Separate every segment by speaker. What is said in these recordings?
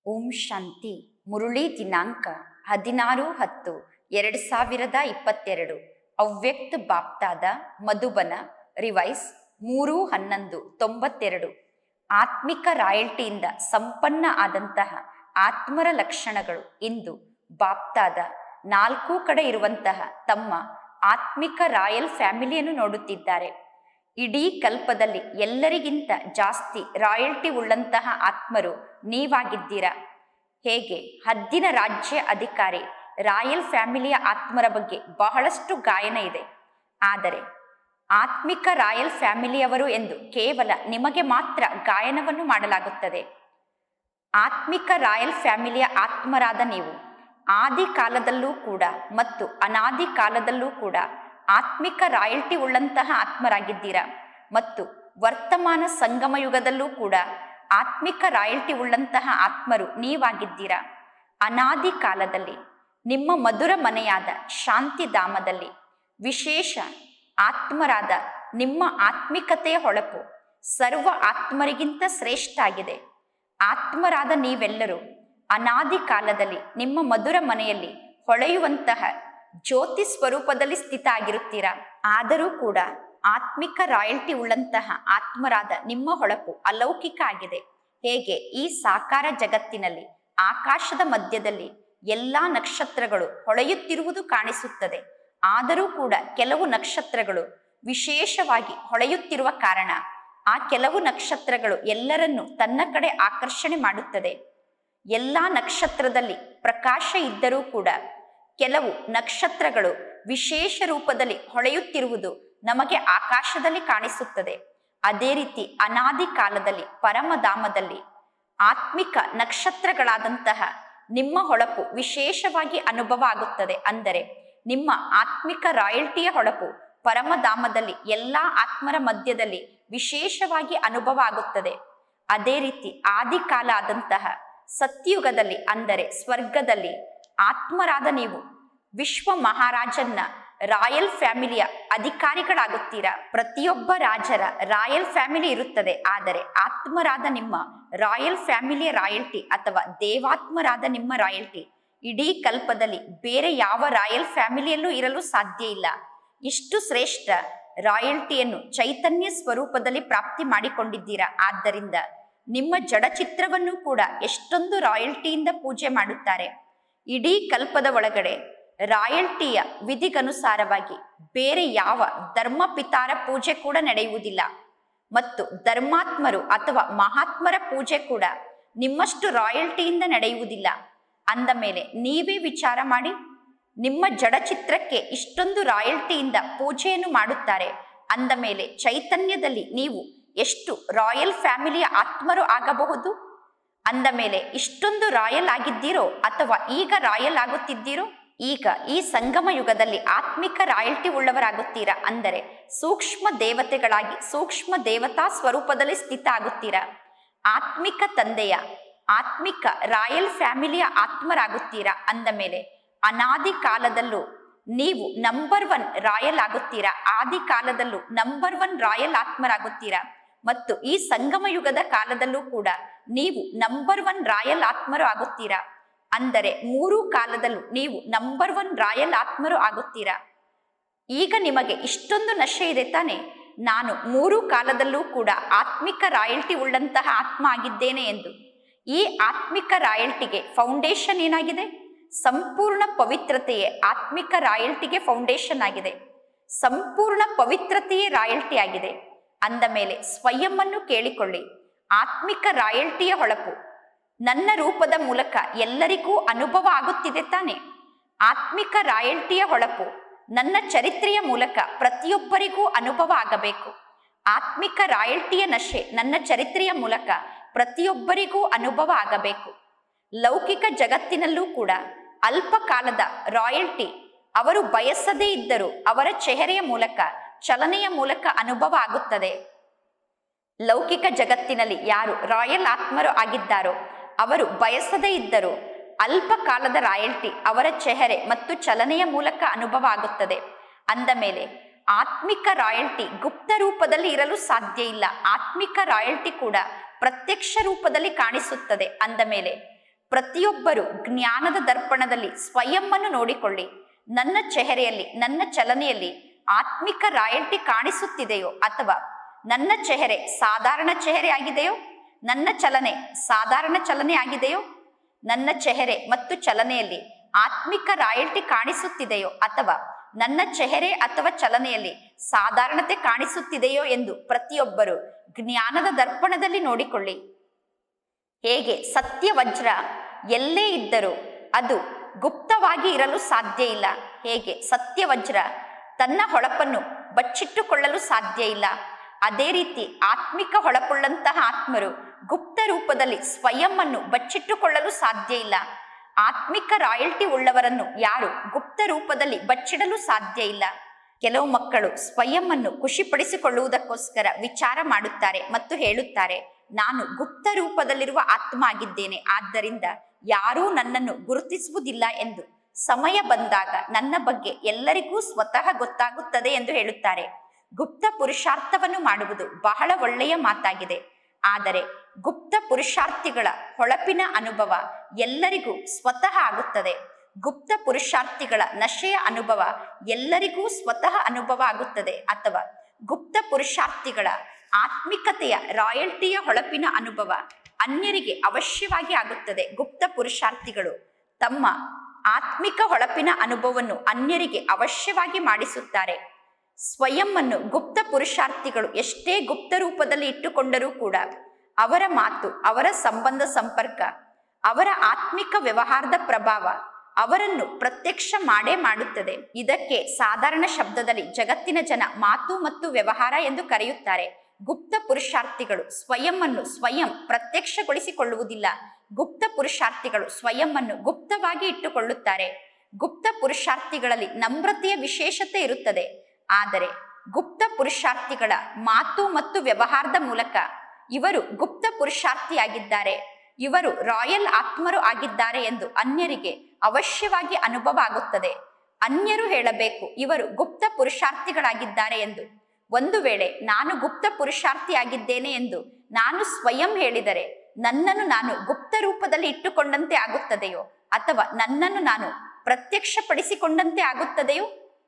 Speaker 1: ಓಂ ಶಾಂತಿ ಮುರುಳಿ ದಿನಾಂಕ ಹದಿನಾರು ಹತ್ತು ಎರಡು ಸಾವಿರದ ಇಪ್ಪತ್ತೆರಡು ಅವ್ಯಕ್ತ ಬಾಪ್ತಾದ ಮಧುಬನ ರಿವೈಸ್ ಮೂರು ಹನ್ನೊಂದು ತೊಂಬತ್ತೆರಡು ಆತ್ಮಿಕ ರಾಯಲ್ಟಿಯಿಂದ ಸಂಪನ್ನ ಆದಂತಹ ಆತ್ಮರ ಲಕ್ಷಣಗಳು ಇಂದು ಬಾಪ್ತಾದ ನಾಲ್ಕು ಕಡೆ ಇರುವಂತಹ ತಮ್ಮ ಆತ್ಮಿಕ ರಾಯಲ್ ಫ್ಯಾಮಿಲಿಯನ್ನು ನೋಡುತ್ತಿದ್ದಾರೆ ಇಡೀ ಕಲ್ಪದಲ್ಲಿ ಎಲ್ಲರಿಗಿಂತ ಜಾಸ್ತಿ ರಾಯಲ್ಟಿ ಉಳ್ಳಂತಹ ಆತ್ಮರು ನೀವಾಗಿದ್ದೀರಾ ಹೇಗೆ ಹದ್ದಿನ ರಾಜ್ಯ ಅಧಿಕಾರಿ ರಾಯಲ್ ಫ್ಯಾಮಿಲಿಯ ಆತ್ಮರ ಬಗ್ಗೆ ಬಹಳಷ್ಟು ಗಾಯನ ಇದೆ ಆದರೆ ಆತ್ಮಿಕ ರಾಯಲ್ ಫ್ಯಾಮಿಲಿಯವರು ಎಂದು ಕೇವಲ ನಿಮಗೆ ಮಾತ್ರ ಗಾಯನವನ್ನು ಮಾಡಲಾಗುತ್ತದೆ ಆತ್ಮಿಕ ರಾಯಲ್ ಫ್ಯಾಮಿಲಿಯ ಆತ್ಮರಾದ ನೀವು ಆದಿ ಕಾಲದಲ್ಲೂ ಕೂಡ ಮತ್ತು ಅನಾದಿ ಕಾಲದಲ್ಲೂ ಕೂಡ ಆತ್ಮಿಕ ರಾಯಲ್ಟಿ ಉಳ್ಳಂತಹ ಆತ್ಮರಾಗಿದ್ದೀರಾ ಮತ್ತು ವರ್ತಮಾನ ಸಂಗಮ ಯುಗದಲ್ಲೂ ಕೂಡ ಆತ್ಮಿಕ ರಾಯಲ್ಟಿ ಉಳ್ಳಂತಹ ಆತ್ಮರು ನೀವಾಗಿದ್ದೀರಾ ಅನಾದಿ ಕಾಲದಲ್ಲಿ ನಿಮ್ಮ ಮಧುರ ಮನೆಯಾದ ಶಾಂತಿಧಾಮದಲ್ಲಿ ವಿಶೇಷ ಆತ್ಮರಾದ ನಿಮ್ಮ ಆತ್ಮಿಕತೆಯ ಹೊಳಪು ಸರ್ವ ಆತ್ಮರಿಗಿಂತ ಶ್ರೇಷ್ಠ ಆಗಿದೆ ಆತ್ಮರಾದ ನೀವೆಲ್ಲರೂ ಅನಾದಿ ಕಾಲದಲ್ಲಿ ನಿಮ್ಮ ಮಧುರ ಮನೆಯಲ್ಲಿ ಹೊಳೆಯುವಂತಹ ಜ್ಯೋತಿ ಸ್ವರೂಪದಲ್ಲಿ ಸ್ಥಿತ ಆಗಿರುತ್ತೀರಾ ಆದರೂ ಕೂಡ ಆತ್ಮಿಕ ರಾಯಲ್ಟಿ ಉಳ್ಳಂತಹ ಆತ್ಮರಾದ ನಿಮ್ಮ ಹೊಳಪು ಅಲೌಕಿಕ ಆಗಿದೆ ಹೇಗೆ ಈ ಸಾಕಾರ ಜಗತ್ತಿನಲ್ಲಿ ಆಕಾಶದ ಮಧ್ಯದಲ್ಲಿ ಎಲ್ಲಾ ನಕ್ಷತ್ರಗಳು ಹೊಳೆಯುತ್ತಿರುವುದು ಕಾಣಿಸುತ್ತದೆ ಆದರೂ ಕೂಡ ಕೆಲವು ನಕ್ಷತ್ರಗಳು ವಿಶೇಷವಾಗಿ ಹೊಳೆಯುತ್ತಿರುವ ಕಾರಣ ಆ ಕೆಲವು ನಕ್ಷತ್ರಗಳು ಎಲ್ಲರನ್ನೂ ತನ್ನ ಕಡೆ ಆಕರ್ಷಣೆ ಮಾಡುತ್ತದೆ ಎಲ್ಲಾ ನಕ್ಷತ್ರದಲ್ಲಿ ಪ್ರಕಾಶ ಇದ್ದರೂ ಕೂಡ ಕೆಲವು ನಕ್ಷತ್ರಗಳು ವಿಶೇಷ ರೂಪದಲ್ಲಿ ಹೊಳೆಯುತ್ತಿರುವುದು ನಮಗೆ ಆಕಾಶದಲ್ಲಿ ಕಾಣಿಸುತ್ತದೆ ಅದೇ ರೀತಿ ಅನಾದಿ ಕಾಲದಲ್ಲಿ ಪರಮಧಾಮದಲ್ಲಿ ಆತ್ಮಿಕ ನಕ್ಷತ್ರಗಳಾದಂತಹ ನಿಮ್ಮ ಹೊಳಪು ವಿಶೇಷವಾಗಿ ಅನುಭವ ಆಗುತ್ತದೆ ಅಂದರೆ ನಿಮ್ಮ ಆತ್ಮಿಕ ರಾಯಲ್ಟಿಯ ಹೊಳಪು ಪರಮಧಾಮದಲ್ಲಿ ಎಲ್ಲಾ ಆತ್ಮರ ಮಧ್ಯದಲ್ಲಿ ವಿಶೇಷವಾಗಿ ಅನುಭವ ಆಗುತ್ತದೆ ಅದೇ ರೀತಿ ಆದಿಕಾಲ ಆದಂತಹ ಸತ್ಯುಗದಲ್ಲಿ ಅಂದರೆ ಸ್ವರ್ಗದಲ್ಲಿ ಆತ್ಮರಾದ ನೀವು ವಿಶ್ವ ಮಹಾರಾಜನ್ನ ರಾಯಲ್ ಫ್ಯಾಮಿಲಿಯ ಅಧಿಕಾರಿಗಳಾಗುತ್ತೀರಾ ಪ್ರತಿಯೊಬ್ಬ ರಾಜರ ರಾಯಲ್ ಫ್ಯಾಮಿಲಿ ಇರುತ್ತದೆ ಆದರೆ ಆತ್ಮರಾದ ನಿಮ್ಮ ರಾಯಲ್ ಫ್ಯಾಮಿಲಿಯ ರಾಯಲ್ಟಿ ಅಥವಾ ದೇವಾತ್ಮರಾದ ನಿಮ್ಮ ರಾಯಲ್ಟಿ ಇಡೀ ಕಲ್ಪದಲ್ಲಿ ಬೇರೆ ಯಾವ ರಾಯಲ್ ಫ್ಯಾಮಿಲಿಯಲ್ಲೂ ಇರಲು ಸಾಧ್ಯ ಇಲ್ಲ ಇಷ್ಟು ಶ್ರೇಷ್ಠ ರಾಯಲ್ಟಿಯನ್ನು ಚೈತನ್ಯ ಸ್ವರೂಪದಲ್ಲಿ ಪ್ರಾಪ್ತಿ ಮಾಡಿಕೊಂಡಿದ್ದೀರಾ ಆದ್ದರಿಂದ ನಿಮ್ಮ ಜಡಚಿತ್ರವನ್ನು ಕೂಡ ಎಷ್ಟೊಂದು ರಾಯಲ್ಟಿಯಿಂದ ಪೂಜೆ ಮಾಡುತ್ತಾರೆ ಇಡೀ ಕಲ್ಪದ ಒಳಗಡೆ ರಾಯಲ್ಟಿಯ ವಿಧಿಗನುಸಾರವಾಗಿ ಬೇರೆ ಯಾವ ಧರ್ಮ ಪಿತಾರ ಪೂಜೆ ಕೂಡ ನಡೆಯುವುದಿಲ್ಲ ಮತ್ತು ಧರ್ಮಾತ್ಮರು ಅಥವಾ ಮಹಾತ್ಮರ ಪೂಜೆ ಕೂಡ ನಿಮ್ಮಷ್ಟು ರಾಯಲ್ಟಿಯಿಂದ ನಡೆಯುವುದಿಲ್ಲ ಅಂದ ಮೇಲೆ ನೀವೇ ವಿಚಾರ ಮಾಡಿ ನಿಮ್ಮ ಜಡಚಿತ್ರಕ್ಕೆ ಇಷ್ಟೊಂದು ರಾಯಲ್ಟಿಯಿಂದ ಪೂಜೆಯನ್ನು ಮಾಡುತ್ತಾರೆ ಅಂದ ಮೇಲೆ ಚೈತನ್ಯದಲ್ಲಿ ನೀವು ಎಷ್ಟು ರಾಯಲ್ ಫ್ಯಾಮಿಲಿಯ ಆತ್ಮರು ಆಗಬಹುದು ಅಂದ ಮೇಲೆ ಇಷ್ಟೊಂದು ರಾಯಲ್ ಆಗಿದ್ದೀರೋ ಅಥವಾ ಈಗ ರಾಯಲ್ ಆಗುತ್ತಿದ್ದೀರೋ ಈಗ ಈ ಸಂಗಮ ಯುಗದಲ್ಲಿ ಆತ್ಮಿಕ ರಾಯಲ್ಟಿ ಉಳ್ಳವರಾಗುತ್ತೀರಾ ಅಂದರೆ ಸೂಕ್ಷ್ಮ ದೇವತೆಗಳಾಗಿ ಸೂಕ್ಷ್ಮ ದೇವತಾ ಸ್ವರೂಪದಲ್ಲಿ ಸ್ಥಿತ ಆಗುತ್ತೀರಾ ಆತ್ಮಿಕ ತಂದೆಯ ಆತ್ಮಿಕ ರಾಯಲ್ ಫ್ಯಾಮಿಲಿಯ ಆತ್ಮರಾಗುತ್ತೀರಾ ಅಂದ ಮೇಲೆ ಅನಾದಿ ಕಾಲದಲ್ಲೂ ನೀವು ನಂಬರ್ ಒನ್ ರಾಯಲ್ ಆಗುತ್ತೀರಾ ಆದಿ ಕಾಲದಲ್ಲೂ ನಂಬರ್ ಒನ್ ರಾಯಲ್ ಆತ್ಮರಾಗುತ್ತೀರಾ ಮತ್ತು ಈ ಸಂಗಮ ಯುಗದ ಕಾಲದಲ್ಲೂ ಕೂಡ ನೀವು ನಂಬರ್ ಒನ್ ರಾಯಲ್ ಆತ್ಮರು ಆಗುತ್ತೀರಾ ಅಂದರೆ ಮೂರು ಕಾಲದಲ್ಲೂ ನೀವು ನಂಬರ್ ಒನ್ ರಾಯಲ್ ಆತ್ಮರು ಆಗುತ್ತೀರಾ ಈಗ ನಿಮಗೆ ಇಷ್ಟೊಂದು ನಶೆ ಇದೆ ತಾನೆ ನಾನು ಮೂರು ಕಾಲದಲ್ಲೂ ಕೂಡ ಆತ್ಮಿಕ ರಾಯಲ್ಟಿ ಉಳ್ಳಂತಹ ಆತ್ಮ ಆಗಿದ್ದೇನೆ ಎಂದು ಈ ಆತ್ಮಿಕ ರಾಯಲ್ಟಿಗೆ ಫೌಂಡೇಶನ್ ಏನಾಗಿದೆ ಸಂಪೂರ್ಣ ಪವಿತ್ರತೆಯೇ ಆತ್ಮಿಕ ರಾಯಲ್ಟಿಗೆ ಫೌಂಡೇಶನ್ ಆಗಿದೆ ಸಂಪೂರ್ಣ ಪವಿತ್ರತೆಯೇ ರಾಯಲ್ಟಿ ಆಗಿದೆ ಅಂದ ಮೇಲೆ ಸ್ವಯಂವನ್ನು ಕೇಳಿಕೊಳ್ಳಿ ಆತ್ಮಿಕ ರಾಯಲ್ಟಿಯ ಹೊಳಪು ನನ್ನ ರೂಪದ ಮೂಲಕ ಎಲ್ಲರಿಗೂ ಅನುಭವ ಆಗುತ್ತಿದೆ ತಾನೆ ಆತ್ಮಿಕ ರಾಯಲ್ಟಿಯ ಹೊಳಪು ನನ್ನ ಚರಿತ್ರೆಯ ಮೂಲಕ ಪ್ರತಿಯೊಬ್ಬರಿಗೂ ಅನುಭವ ಆಗಬೇಕು ಆತ್ಮಿಕ ರಾಯಲ್ಟಿಯ ನಶೆ ನನ್ನ ಚರಿತ್ರೆಯ ಮೂಲಕ ಪ್ರತಿಯೊಬ್ಬರಿಗೂ ಅನುಭವ ಆಗಬೇಕು ಲೌಕಿಕ ಜಗತ್ತಿನಲ್ಲೂ ಕೂಡ ಅಲ್ಪ ಕಾಲದ ರಾಯಲ್ಟಿ ಅವರು ಬಯಸದೇ ಇದ್ದರೂ ಅವರ ಚೆಹರೆಯ ಮೂಲಕ ಚಲನೆಯ ಮೂಲಕ ಅನುಭವ ಆಗುತ್ತದೆ ಲೌಕಿಕ ಜಗತ್ತಿನಲ್ಲಿ ಯಾರು ರಾಯಲ್ ಆತ್ಮರು ಆಗಿದ್ದಾರೋ ಅವರು ಬಯಸದೇ ಇದ್ದರೂ ಅಲ್ಪ ಕಾಲದ ರಾಯಲ್ಟಿ ಅವರ ಚೆಹರೆ ಮತ್ತು ಚಲನೆಯ ಮೂಲಕ ಅನುಭವ ಆಗುತ್ತದೆ ಅಂದ ಮೇಲೆ ಆತ್ಮಿಕ ರಾಯಲ್ಟಿ ಗುಪ್ತ ರೂಪದಲ್ಲಿ ಇರಲು ಸಾಧ್ಯ ಇಲ್ಲ ಆತ್ಮಿಕ ರಾಯಲ್ಟಿ ಕೂಡ ಪ್ರತ್ಯಕ್ಷ ರೂಪದಲ್ಲಿ ಕಾಣಿಸುತ್ತದೆ ಅಂದ ಮೇಲೆ ಪ್ರತಿಯೊಬ್ಬರು ಜ್ಞಾನದ ದರ್ಪಣದಲ್ಲಿ ಸ್ವಯಂವನ್ನು ನೋಡಿಕೊಳ್ಳಿ ನನ್ನ ಚೆಹರೆಯಲ್ಲಿ ನನ್ನ ಚಲನೆಯಲ್ಲಿ ಆತ್ಮಿಕ ರಾಯಲ್ಟಿ ಕಾಣಿಸುತ್ತಿದೆಯೋ ಅಥವಾ ನನ್ನ ಚೆಹರೆ ಸಾಧಾರಣ ಚೆಹರೆ ಆಗಿದೆಯೋ ನನ್ನ ಚಲನೆ ಸಾಧಾರಣ ಚಲನೆ ಆಗಿದೆಯೋ ನನ್ನ ಚೆಹರೆ ಮತ್ತು ಚಲನೆಯಲ್ಲಿ ಆತ್ಮಿಕ ರಾಯಲ್ಟಿ ಕಾಣಿಸುತ್ತಿದೆಯೋ ಅಥವಾ ನನ್ನ ಚೆಹರೆ ಅಥವಾ ಚಲನೆಯಲ್ಲಿ ಸಾಧಾರಣತೆ ಕಾಣಿಸುತ್ತಿದೆಯೋ ಎಂದು ಪ್ರತಿಯೊಬ್ಬರು ಜ್ಞಾನದ ದರ್ಪಣದಲ್ಲಿ ನೋಡಿಕೊಳ್ಳಿ ಹೇಗೆ ಸತ್ಯ ವಜ್ರ ಎಲ್ಲೇ ಇದ್ದರೂ ಅದು ಗುಪ್ತವಾಗಿ ಇರಲು ಸಾಧ್ಯ ಇಲ್ಲ ಹೇಗೆ ಸತ್ಯ ವಜ್ರ ತನ್ನ ಹೊಳಪನ್ನು ಬಚ್ಚಿಟ್ಟುಕೊಳ್ಳಲು ಸಾಧ್ಯ ಇಲ್ಲ ಅದೇ ರೀತಿ ಆತ್ಮಿಕ ಹೊಳಪುಳ್ಳಂತಹ ಆತ್ಮರು ಗುಪ್ತ ರೂಪದಲ್ಲಿ ಸ್ವಯಂವನ್ನು ಬಚ್ಚಿಟ್ಟುಕೊಳ್ಳಲು ಸಾಧ್ಯ ಇಲ್ಲ ಆತ್ಮಿಕ ರಾಯಲ್ಟಿ ಉಳ್ಳವರನ್ನು ಯಾರು ಗುಪ್ತ ರೂಪದಲ್ಲಿ ಬಚ್ಚಿಡಲು ಸಾಧ್ಯ ಇಲ್ಲ ಕೆಲವು ಮಕ್ಕಳು ಸ್ವಯಂವನ್ನು ಖುಷಿಪಡಿಸಿಕೊಳ್ಳುವುದಕ್ಕೋಸ್ಕರ ವಿಚಾರ ಮಾಡುತ್ತಾರೆ ಮತ್ತು ಹೇಳುತ್ತಾರೆ ನಾನು ಗುಪ್ತ ರೂಪದಲ್ಲಿರುವ ಆತ್ಮ ಆಗಿದ್ದೇನೆ ಆದ್ದರಿಂದ ಯಾರೂ ನನ್ನನ್ನು ಗುರುತಿಸುವುದಿಲ್ಲ ಎಂದು ಸಮಯ ಬಂದಾಗ ನನ್ನ ಬಗ್ಗೆ ಎಲ್ಲರಿಗೂ ಸ್ವತಃ ಗೊತ್ತಾಗುತ್ತದೆ ಎಂದು ಹೇಳುತ್ತಾರೆ ಗುಪ್ತ ಪುರುಷಾರ್ಥವನ್ನು ಮಾಡುವುದು ಬಹಳ ಒಳ್ಳೆಯ ಮಾತಾಗಿದೆ ಆದರೆ ಗುಪ್ತ ಪುರುಷಾರ್ಥಿಗಳ ಹೊಳಪಿನ ಅನುಭವ ಎಲ್ಲರಿಗೂ ಸ್ವತಃ ಆಗುತ್ತದೆ ಗುಪ್ತ ಪುರುಷಾರ್ಥಿಗಳ ನಶೆಯ ಅನುಭವ ಎಲ್ಲರಿಗೂ ಸ್ವತಃ ಅನುಭವ ಆಗುತ್ತದೆ ಅಥವಾ ಗುಪ್ತ ಪುರುಷಾರ್ಥಿಗಳ ಆತ್ಮಿಕತೆಯ ರಾಯಲ್ಟಿಯ ಹೊಳಪಿನ ಅನುಭವ ಅನ್ಯರಿಗೆ ಅವಶ್ಯವಾಗಿ ಆಗುತ್ತದೆ ಗುಪ್ತ ಪುರುಷಾರ್ಥಿಗಳು ತಮ್ಮ ಆತ್ಮಿಕ ಹೊಳಪಿನ ಅನುಭವವನ್ನು ಅನ್ಯರಿಗೆ ಅವಶ್ಯವಾಗಿ ಮಾಡಿಸುತ್ತಾರೆ ಸ್ವಯಂವನ್ನು ಗುಪ್ತ ಪುರುಷಾರ್ಥಿಗಳು ಎಷ್ಟೇ ಗುಪ್ತ ರೂಪದಲ್ಲಿ ಇಟ್ಟುಕೊಂಡರೂ ಕೂಡ ಅವರ ಮಾತು ಅವರ ಸಂಬಂಧ ಸಂಪರ್ಕ ಅವರ ಆತ್ಮಿಕ ವ್ಯವಹಾರದ ಪ್ರಭಾವ ಅವರನ್ನು ಪ್ರತ್ಯಕ್ಷ ಮಾಡೇ ಮಾಡುತ್ತದೆ ಇದಕ್ಕೆ ಸಾಧಾರಣ ಶಬ್ದದಲ್ಲಿ ಜಗತ್ತಿನ ಜನ ಮಾತು ಮತ್ತು ವ್ಯವಹಾರ ಎಂದು ಕರೆಯುತ್ತಾರೆ ಗುಪ್ತ ಪುರುಷಾರ್ಥಿಗಳು ಸ್ವಯಂವನ್ನು ಸ್ವಯಂ ಪ್ರತ್ಯಕ್ಷಗೊಳಿಸಿಕೊಳ್ಳುವುದಿಲ್ಲ ಗುಪ್ತ ಪುರುಷಾರ್ಥಿಗಳು ಸ್ವಯಂವನ್ನು ಗುಪ್ತವಾಗಿ ಇಟ್ಟುಕೊಳ್ಳುತ್ತಾರೆ ಗುಪ್ತ ಪುರುಷಾರ್ಥಿಗಳಲ್ಲಿ ನಮ್ರತೆಯ ವಿಶೇಷತೆ ಇರುತ್ತದೆ ಆದರೆ ಗುಪ್ತ ಪುರುಷಾರ್ಥಿಗಳ ಮಾತು ಮತ್ತು ವ್ಯವಹಾರದ ಮೂಲಕ ಇವರು ಗುಪ್ತ ಪುರುಷಾರ್ಥಿಯಾಗಿದ್ದಾರೆ ಇವರು ರಾಯಲ್ ಆತ್ಮರು ಆಗಿದ್ದಾರೆ ಎಂದು ಅನ್ಯರಿಗೆ ಅವಶ್ಯವಾಗಿ ಅನುಭವ ಆಗುತ್ತದೆ ಅನ್ಯರು ಹೇಳಬೇಕು ಇವರು ಗುಪ್ತ ಪುರುಷಾರ್ಥಿಗಳಾಗಿದ್ದಾರೆ ಎಂದು ಒಂದು ವೇಳೆ ನಾನು ಗುಪ್ತ ಪುರುಷಾರ್ಥಿಯಾಗಿದ್ದೇನೆ ಎಂದು ನಾನು ಸ್ವಯಂ ಹೇಳಿದರೆ ನನ್ನನ್ನು ನಾನು ಗುಪ್ತ ರೂಪದಲ್ಲಿ ಇಟ್ಟುಕೊಂಡಂತೆ ಆಗುತ್ತದೆಯೋ ಅಥವಾ ನನ್ನನ್ನು ನಾನು ಪ್ರತ್ಯಕ್ಷಪಡಿಸಿಕೊಂಡಂತೆ ಆಗುತ್ತದೆಯೋ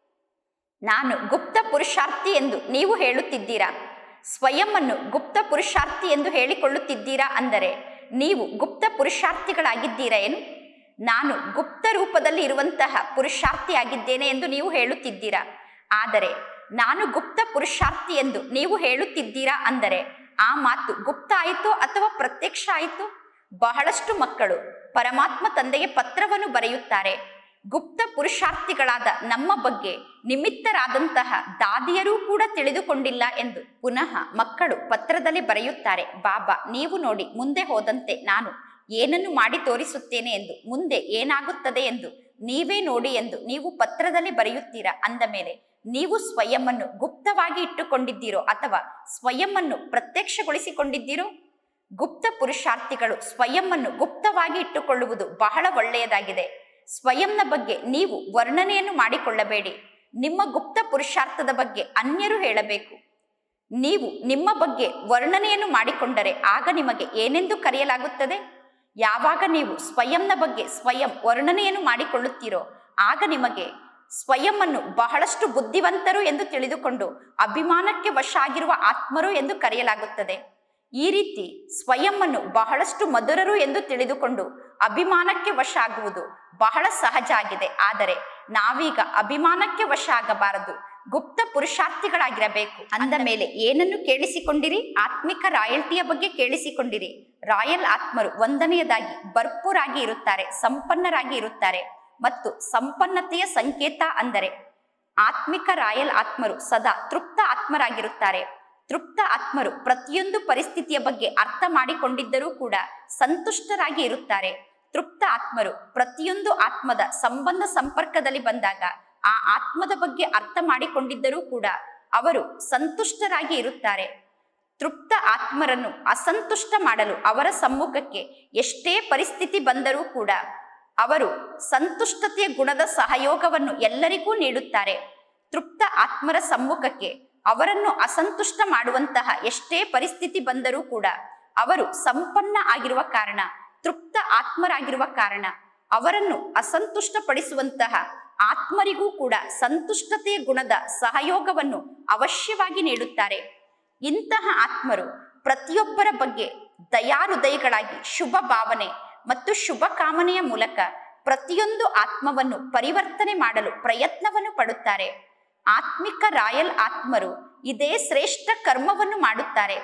Speaker 1: ನಾನು ಗುಪ್ತ ಪುರುಷಾರ್ಥಿ ಎಂದು ನೀವು ಹೇಳುತ್ತಿದ್ದೀರಾ ಸ್ವಯಂವನ್ನು ಗುಪ್ತ ಪುರುಷಾರ್ಥಿ ಎಂದು ಹೇಳಿಕೊಳ್ಳುತ್ತಿದ್ದೀರಾ ಅಂದರೆ ನೀವು ಗುಪ್ತ ಪುರುಷಾರ್ಥಿಗಳಾಗಿದ್ದೀರಾ ಏನು ನಾನು ಗುಪ್ತ ರೂಪದಲ್ಲಿ ಇರುವಂತಹ ಪುರುಷಾರ್ಥಿಯಾಗಿದ್ದೇನೆ ಎಂದು ನೀವು ಹೇಳುತ್ತಿದ್ದೀರಾ ಆದರೆ ನಾನು ಗುಪ್ತ ಪುರುಷಾರ್ಥಿ ಎಂದು ನೀವು ಹೇಳುತ್ತಿದ್ದೀರಾ ಅಂದರೆ ಆ ಮಾತು ಗುಪ್ತ ಆಯಿತು ಅಥವಾ ಪ್ರತ್ಯಕ್ಷ ಆಯಿತು ಬಹಳಷ್ಟು ಮಕ್ಕಳು ಪರಮಾತ್ಮ ತಂದೆಗೆ ಪತ್ರವನ್ನು ಬರೆಯುತ್ತಾರೆ ಗುಪ್ತ ಪುರುಷಾರ್ಥಿಗಳಾದ ನಮ್ಮ ಬಗ್ಗೆ ನಿಮಿತ್ತರಾದಂತಹ ದಾದಿಯರೂ ಕೂಡ ತಿಳಿದುಕೊಂಡಿಲ್ಲ ಎಂದು ಪುನಃ ಮಕ್ಕಳು ಪತ್ರದಲ್ಲಿ ಬರೆಯುತ್ತಾರೆ ಬಾಬಾ ನೀವು ನೋಡಿ ಮುಂದೆ ಹೋದಂತೆ ನಾನು ಏನನ್ನು ಮಾಡಿ ತೋರಿಸುತ್ತೇನೆ ಎಂದು ಮುಂದೆ ಏನಾಗುತ್ತದೆ ಎಂದು ನೀವೇ ನೋಡಿ ಎಂದು ನೀವು ಪತ್ರದಲ್ಲಿ ಬರೆಯುತ್ತೀರಾ ಅಂದ ಮೇಲೆ ನೀವು ಸ್ವಯಂವನ್ನು ಗುಪ್ತವಾಗಿ ಇಟ್ಟುಕೊಂಡಿದ್ದೀರೋ ಅಥವಾ ಸ್ವಯಂವನ್ನು ಪ್ರತ್ಯಕ್ಷಗೊಳಿಸಿಕೊಂಡಿದ್ದೀರೋ ಗುಪ್ತ ಪುರುಷಾರ್ಥಿಗಳು ಸ್ವಯಂವನ್ನು ಗುಪ್ತವಾಗಿ ಇಟ್ಟುಕೊಳ್ಳುವುದು ಬಹಳ ಒಳ್ಳೆಯದಾಗಿದೆ ಸ್ವಯಂನ ಬಗ್ಗೆ ನೀವು ವರ್ಣನೆಯನ್ನು ಮಾಡಿಕೊಳ್ಳಬೇಡಿ ನಿಮ್ಮ ಗುಪ್ತ ಪುರುಷಾರ್ಥದ ಬಗ್ಗೆ ಅನ್ಯರು ಹೇಳಬೇಕು ನೀವು ನಿಮ್ಮ ಬಗ್ಗೆ ವರ್ಣನೆಯನ್ನು ಮಾಡಿಕೊಂಡರೆ ಆಗ ನಿಮಗೆ ಏನೆಂದು ಕರೆಯಲಾಗುತ್ತದೆ ಯಾವಾಗ ನೀವು ಸ್ವಯಂನ ಬಗ್ಗೆ ಸ್ವಯಂ ವರ್ಣನೆಯನ್ನು ಮಾಡಿಕೊಳ್ಳುತ್ತೀರೋ ಆಗ ನಿಮಗೆ ಸ್ವಯಂವನ್ನು ಬಹಳಷ್ಟು ಬುದ್ಧಿವಂತರು ಎಂದು ತಿಳಿದುಕೊಂಡು ಅಭಿಮಾನಕ್ಕೆ ವಶ ಆಗಿರುವ ಆತ್ಮರು ಎಂದು ಕರೆಯಲಾಗುತ್ತದೆ ಈ ರೀತಿ ಸ್ವಯಂವನ್ನು ಬಹಳಷ್ಟು ಮಧುರರು ಎಂದು ತಿಳಿದುಕೊಂಡು ಅಭಿಮಾನಕ್ಕೆ ವಶ ಆಗುವುದು ಬಹಳ ಸಹಜ ಆಗಿದೆ ಆದರೆ ನಾವೀಗ ಅಭಿಮಾನಕ್ಕೆ ವಶ ಆಗಬಾರದು ಗುಪ್ತ ಪುರುಷಾರ್ಥಿಗಳಾಗಿರಬೇಕು ಅಂದ ಮೇಲೆ ಏನನ್ನು ಕೇಳಿಸಿಕೊಂಡಿರಿ ಆತ್ಮಿಕ ರಾಯಲ್ಟಿಯ ಬಗ್ಗೆ ಕೇಳಿಸಿಕೊಂಡಿರಿ ರಾಯಲ್ ಆತ್ಮರು ಒಂದನೆಯದಾಗಿ ಭರ್ಪೂರಾಗಿ ಇರುತ್ತಾರೆ ಸಂಪನ್ನರಾಗಿ ಇರುತ್ತಾರೆ ಮತ್ತು ಸಂಪನ್ನತೆಯ ಸಂಕೇತ ಅಂದರೆ ಆತ್ಮಿಕ ರಾಯಲ್ ಆತ್ಮರು ಸದಾ ತೃಪ್ತ ಆತ್ಮರಾಗಿರುತ್ತಾರೆ ತೃಪ್ತ ಆತ್ಮರು ಪ್ರತಿಯೊಂದು ಪರಿಸ್ಥಿತಿಯ ಬಗ್ಗೆ ಅರ್ಥ ಮಾಡಿಕೊಂಡಿದ್ದರೂ ಕೂಡ ಸಂತುಷ್ಟರಾಗಿ ಇರುತ್ತಾರೆ ತೃಪ್ತ ಆತ್ಮರು ಪ್ರತಿಯೊಂದು ಆತ್ಮದ ಸಂಬಂಧ ಸಂಪರ್ಕದಲ್ಲಿ ಬಂದಾಗ ಆ ಆತ್ಮದ ಬಗ್ಗೆ ಅರ್ಥ ಮಾಡಿಕೊಂಡಿದ್ದರೂ ಕೂಡ ಅವರು ಸಂತುಷ್ಟರಾಗಿ ಇರುತ್ತಾರೆ ತೃಪ್ತ ಆತ್ಮರನ್ನು ಅಸಂತುಷ್ಟ ಮಾಡಲು ಅವರ ಸಮ್ಮುಖಕ್ಕೆ ಎಷ್ಟೇ ಪರಿಸ್ಥಿತಿ ಬಂದರೂ ಕೂಡ ಅವರು ಸಂತುಷ್ಟತೆಯ ಗುಣದ ಸಹಯೋಗವನ್ನು ಎಲ್ಲರಿಗೂ ನೀಡುತ್ತಾರೆ ತೃಪ್ತ ಆತ್ಮರ ಸಮ್ಮುಖಕ್ಕೆ ಅವರನ್ನು ಅಸಂತುಷ್ಟ ಮಾಡುವಂತಹ ಎಷ್ಟೇ ಪರಿಸ್ಥಿತಿ ಬಂದರೂ ಕೂಡ ಅವರು ಸಂಪನ್ನ ಆಗಿರುವ ಕಾರಣ ತೃಪ್ತ ಆತ್ಮರಾಗಿರುವ ಕಾರಣ ಅವರನ್ನು ಅಸಂತುಷ್ಟಪಡಿಸುವಂತಹ ಆತ್ಮರಿಗೂ ಕೂಡ ಸಂತುಷ್ಟತೆಯ ಗುಣದ ಸಹಯೋಗವನ್ನು ಅವಶ್ಯವಾಗಿ ನೀಡುತ್ತಾರೆ ಇಂತಹ ಆತ್ಮರು ಪ್ರತಿಯೊಬ್ಬರ ಬಗ್ಗೆ ದಯಾಹೃದಯಗಳಾಗಿ ಶುಭ ಭಾವನೆ ಮತ್ತು ಶುಭ ಕಾಮನೆಯ ಮೂಲಕ ಪ್ರತಿಯೊಂದು ಆತ್ಮವನ್ನು ಪರಿವರ್ತನೆ ಮಾಡಲು ಪ್ರಯತ್ನವನ್ನು ಪಡುತ್ತಾರೆ ಆತ್ಮಿಕ ರಾಯಲ್ ಆತ್ಮರು ಇದೇ ಶ್ರೇಷ್ಠ ಕರ್ಮವನ್ನು ಮಾಡುತ್ತಾರೆ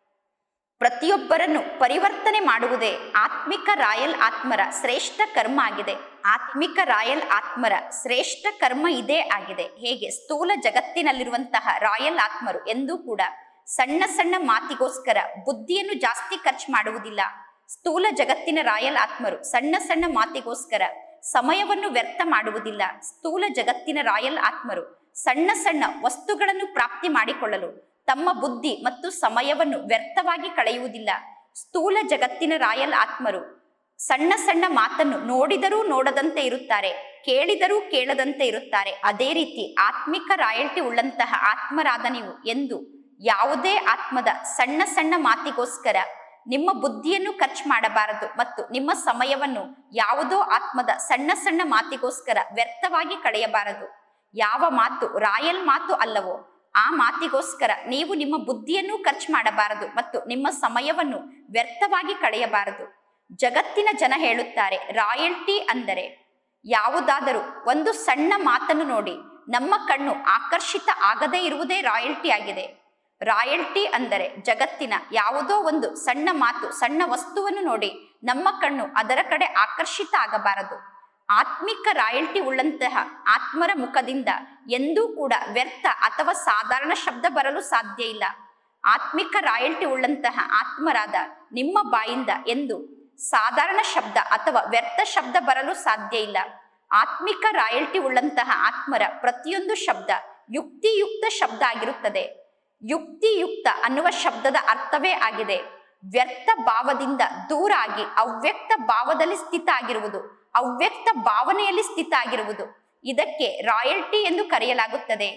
Speaker 1: ಪ್ರತಿಯೊಬ್ಬರನ್ನು ಪರಿವರ್ತನೆ ಮಾಡುವುದೇ ಆತ್ಮಿಕ ರಾಯಲ್ ಆತ್ಮರ ಶ್ರೇಷ್ಠ ಕರ್ಮ ಆಗಿದೆ ಆತ್ಮಿಕ ರಾಯಲ್ ಆತ್ಮರ ಶ್ರೇಷ್ಠ ಕರ್ಮ ಇದೇ ಆಗಿದೆ ಹೇಗೆ ಸ್ಥೂಲ ಜಗತ್ತಿನಲ್ಲಿರುವಂತಹ ರಾಯಲ್ ಆತ್ಮರು ಎಂದೂ ಕೂಡ ಸಣ್ಣ ಸಣ್ಣ ಮಾತಿಗೋಸ್ಕರ ಬುದ್ಧಿಯನ್ನು ಜಾಸ್ತಿ ಖರ್ಚು ಮಾಡುವುದಿಲ್ಲ ಸ್ಥೂಲ ಜಗತ್ತಿನ ರಾಯಲ್ ಆತ್ಮರು ಸಣ್ಣ ಸಣ್ಣ ಮಾತಿಗೋಸ್ಕರ ಸಮಯವನ್ನು ವ್ಯರ್ಥ ಮಾಡುವುದಿಲ್ಲ ಸ್ಥೂಲ ಜಗತ್ತಿನ ರಾಯಲ್ ಆತ್ಮರು ಸಣ್ಣ ಸಣ್ಣ ವಸ್ತುಗಳನ್ನು ಪ್ರಾಪ್ತಿ ಮಾಡಿಕೊಳ್ಳಲು ತಮ್ಮ ಬುದ್ಧಿ ಮತ್ತು ಸಮಯವನ್ನು ವ್ಯರ್ಥವಾಗಿ ಕಳೆಯುವುದಿಲ್ಲ ಸ್ಥೂಲ ಜಗತ್ತಿನ ರಾಯಲ್ ಆತ್ಮರು ಸಣ್ಣ ಸಣ್ಣ ಮಾತನ್ನು ನೋಡಿದರೂ ನೋಡದಂತೆ ಇರುತ್ತಾರೆ ಕೇಳಿದರೂ ಕೇಳದಂತೆ ಇರುತ್ತಾರೆ ಅದೇ ರೀತಿ ಆತ್ಮಿಕ ರಾಯಲ್ಟಿ ಉಳ್ಳಂತಹ ಆತ್ಮರಾದ ನೀವು ಎಂದು ಯಾವುದೇ ಆತ್ಮದ ಸಣ್ಣ ಸಣ್ಣ ಮಾತಿಗೋಸ್ಕರ ನಿಮ್ಮ ಬುದ್ಧಿಯನ್ನು ಖರ್ಚು ಮಾಡಬಾರದು ಮತ್ತು ನಿಮ್ಮ ಸಮಯವನ್ನು ಯಾವುದೋ ಆತ್ಮದ ಸಣ್ಣ ಸಣ್ಣ ಮಾತಿಗೋಸ್ಕರ ವ್ಯರ್ಥವಾಗಿ ಕಳೆಯಬಾರದು ಯಾವ ಮಾತು ರಾಯಲ್ ಮಾತು ಅಲ್ಲವೋ ಆ ಮಾತಿಗೋಸ್ಕರ ನೀವು ನಿಮ್ಮ ಬುದ್ಧಿಯನ್ನು ಖರ್ಚು ಮಾಡಬಾರದು ಮತ್ತು ನಿಮ್ಮ ಸಮಯವನ್ನು ವ್ಯರ್ಥವಾಗಿ ಕಳೆಯಬಾರದು ಜಗತ್ತಿನ ಜನ ಹೇಳುತ್ತಾರೆ ರಾಯಲ್ಟಿ ಅಂದರೆ ಯಾವುದಾದರೂ ಒಂದು ಸಣ್ಣ ಮಾತನ್ನು ನೋಡಿ ನಮ್ಮ ಕಣ್ಣು ಆಕರ್ಷಿತ ಆಗದೇ ಇರುವುದೇ ರಾಯಲ್ಟಿ ಆಗಿದೆ ರಾಯಲ್ಟಿ ಅಂದರೆ ಜಗತ್ತಿನ ಯಾವುದೋ ಒಂದು ಸಣ್ಣ ಮಾತು ಸಣ್ಣ ವಸ್ತುವನ್ನು ನೋಡಿ ನಮ್ಮ ಕಣ್ಣು ಅದರ ಕಡೆ ಆಕರ್ಷಿತ ಆಗಬಾರದು ಆತ್ಮಿಕ ರಾಯಲ್ಟಿ ಉಳ್ಳಂತಹ ಆತ್ಮರ ಮುಖದಿಂದ ಎಂದೂ ಕೂಡ ವ್ಯರ್ಥ ಅಥವಾ ಸಾಧಾರಣ ಶಬ್ದ ಬರಲು ಸಾಧ್ಯ ಇಲ್ಲ ಆತ್ಮಿಕ ರಾಯಲ್ಟಿ ಉಳ್ಳಂತಹ ಆತ್ಮರಾದ ನಿಮ್ಮ ಬಾಯಿಂದ ಎಂದು ಸಾಧಾರಣ ಶಬ್ದ ಅಥವಾ ವ್ಯರ್ಥ ಶಬ್ದ ಬರಲು ಸಾಧ್ಯ ಇಲ್ಲ ಆತ್ಮಿಕ ರಾಯಲ್ಟಿ ಉಳ್ಳಂತಹ ಆತ್ಮರ ಪ್ರತಿಯೊಂದು ಶಬ್ದ ಯುಕ್ತಿಯುಕ್ತ ಶಬ್ದ ಆಗಿರುತ್ತದೆ ಯುಕ್ತಿಯುಕ್ತ ಅನ್ನುವ ಶಬ್ದದ ಅರ್ಥವೇ ಆಗಿದೆ ವ್ಯರ್ಥ ಭಾವದಿಂದ ದೂರ ಆಗಿ ಅವ್ಯಕ್ತ ಭಾವದಲ್ಲಿ ಸ್ಥಿತ ಆಗಿರುವುದು ಅವ್ಯಕ್ತ ಭಾವನೆಯಲ್ಲಿ ಸ್ಥಿತ ಆಗಿರುವುದು ಇದಕ್ಕೆ ರಾಯಲ್ಟಿ ಎಂದು ಕರೆಯಲಾಗುತ್ತದೆ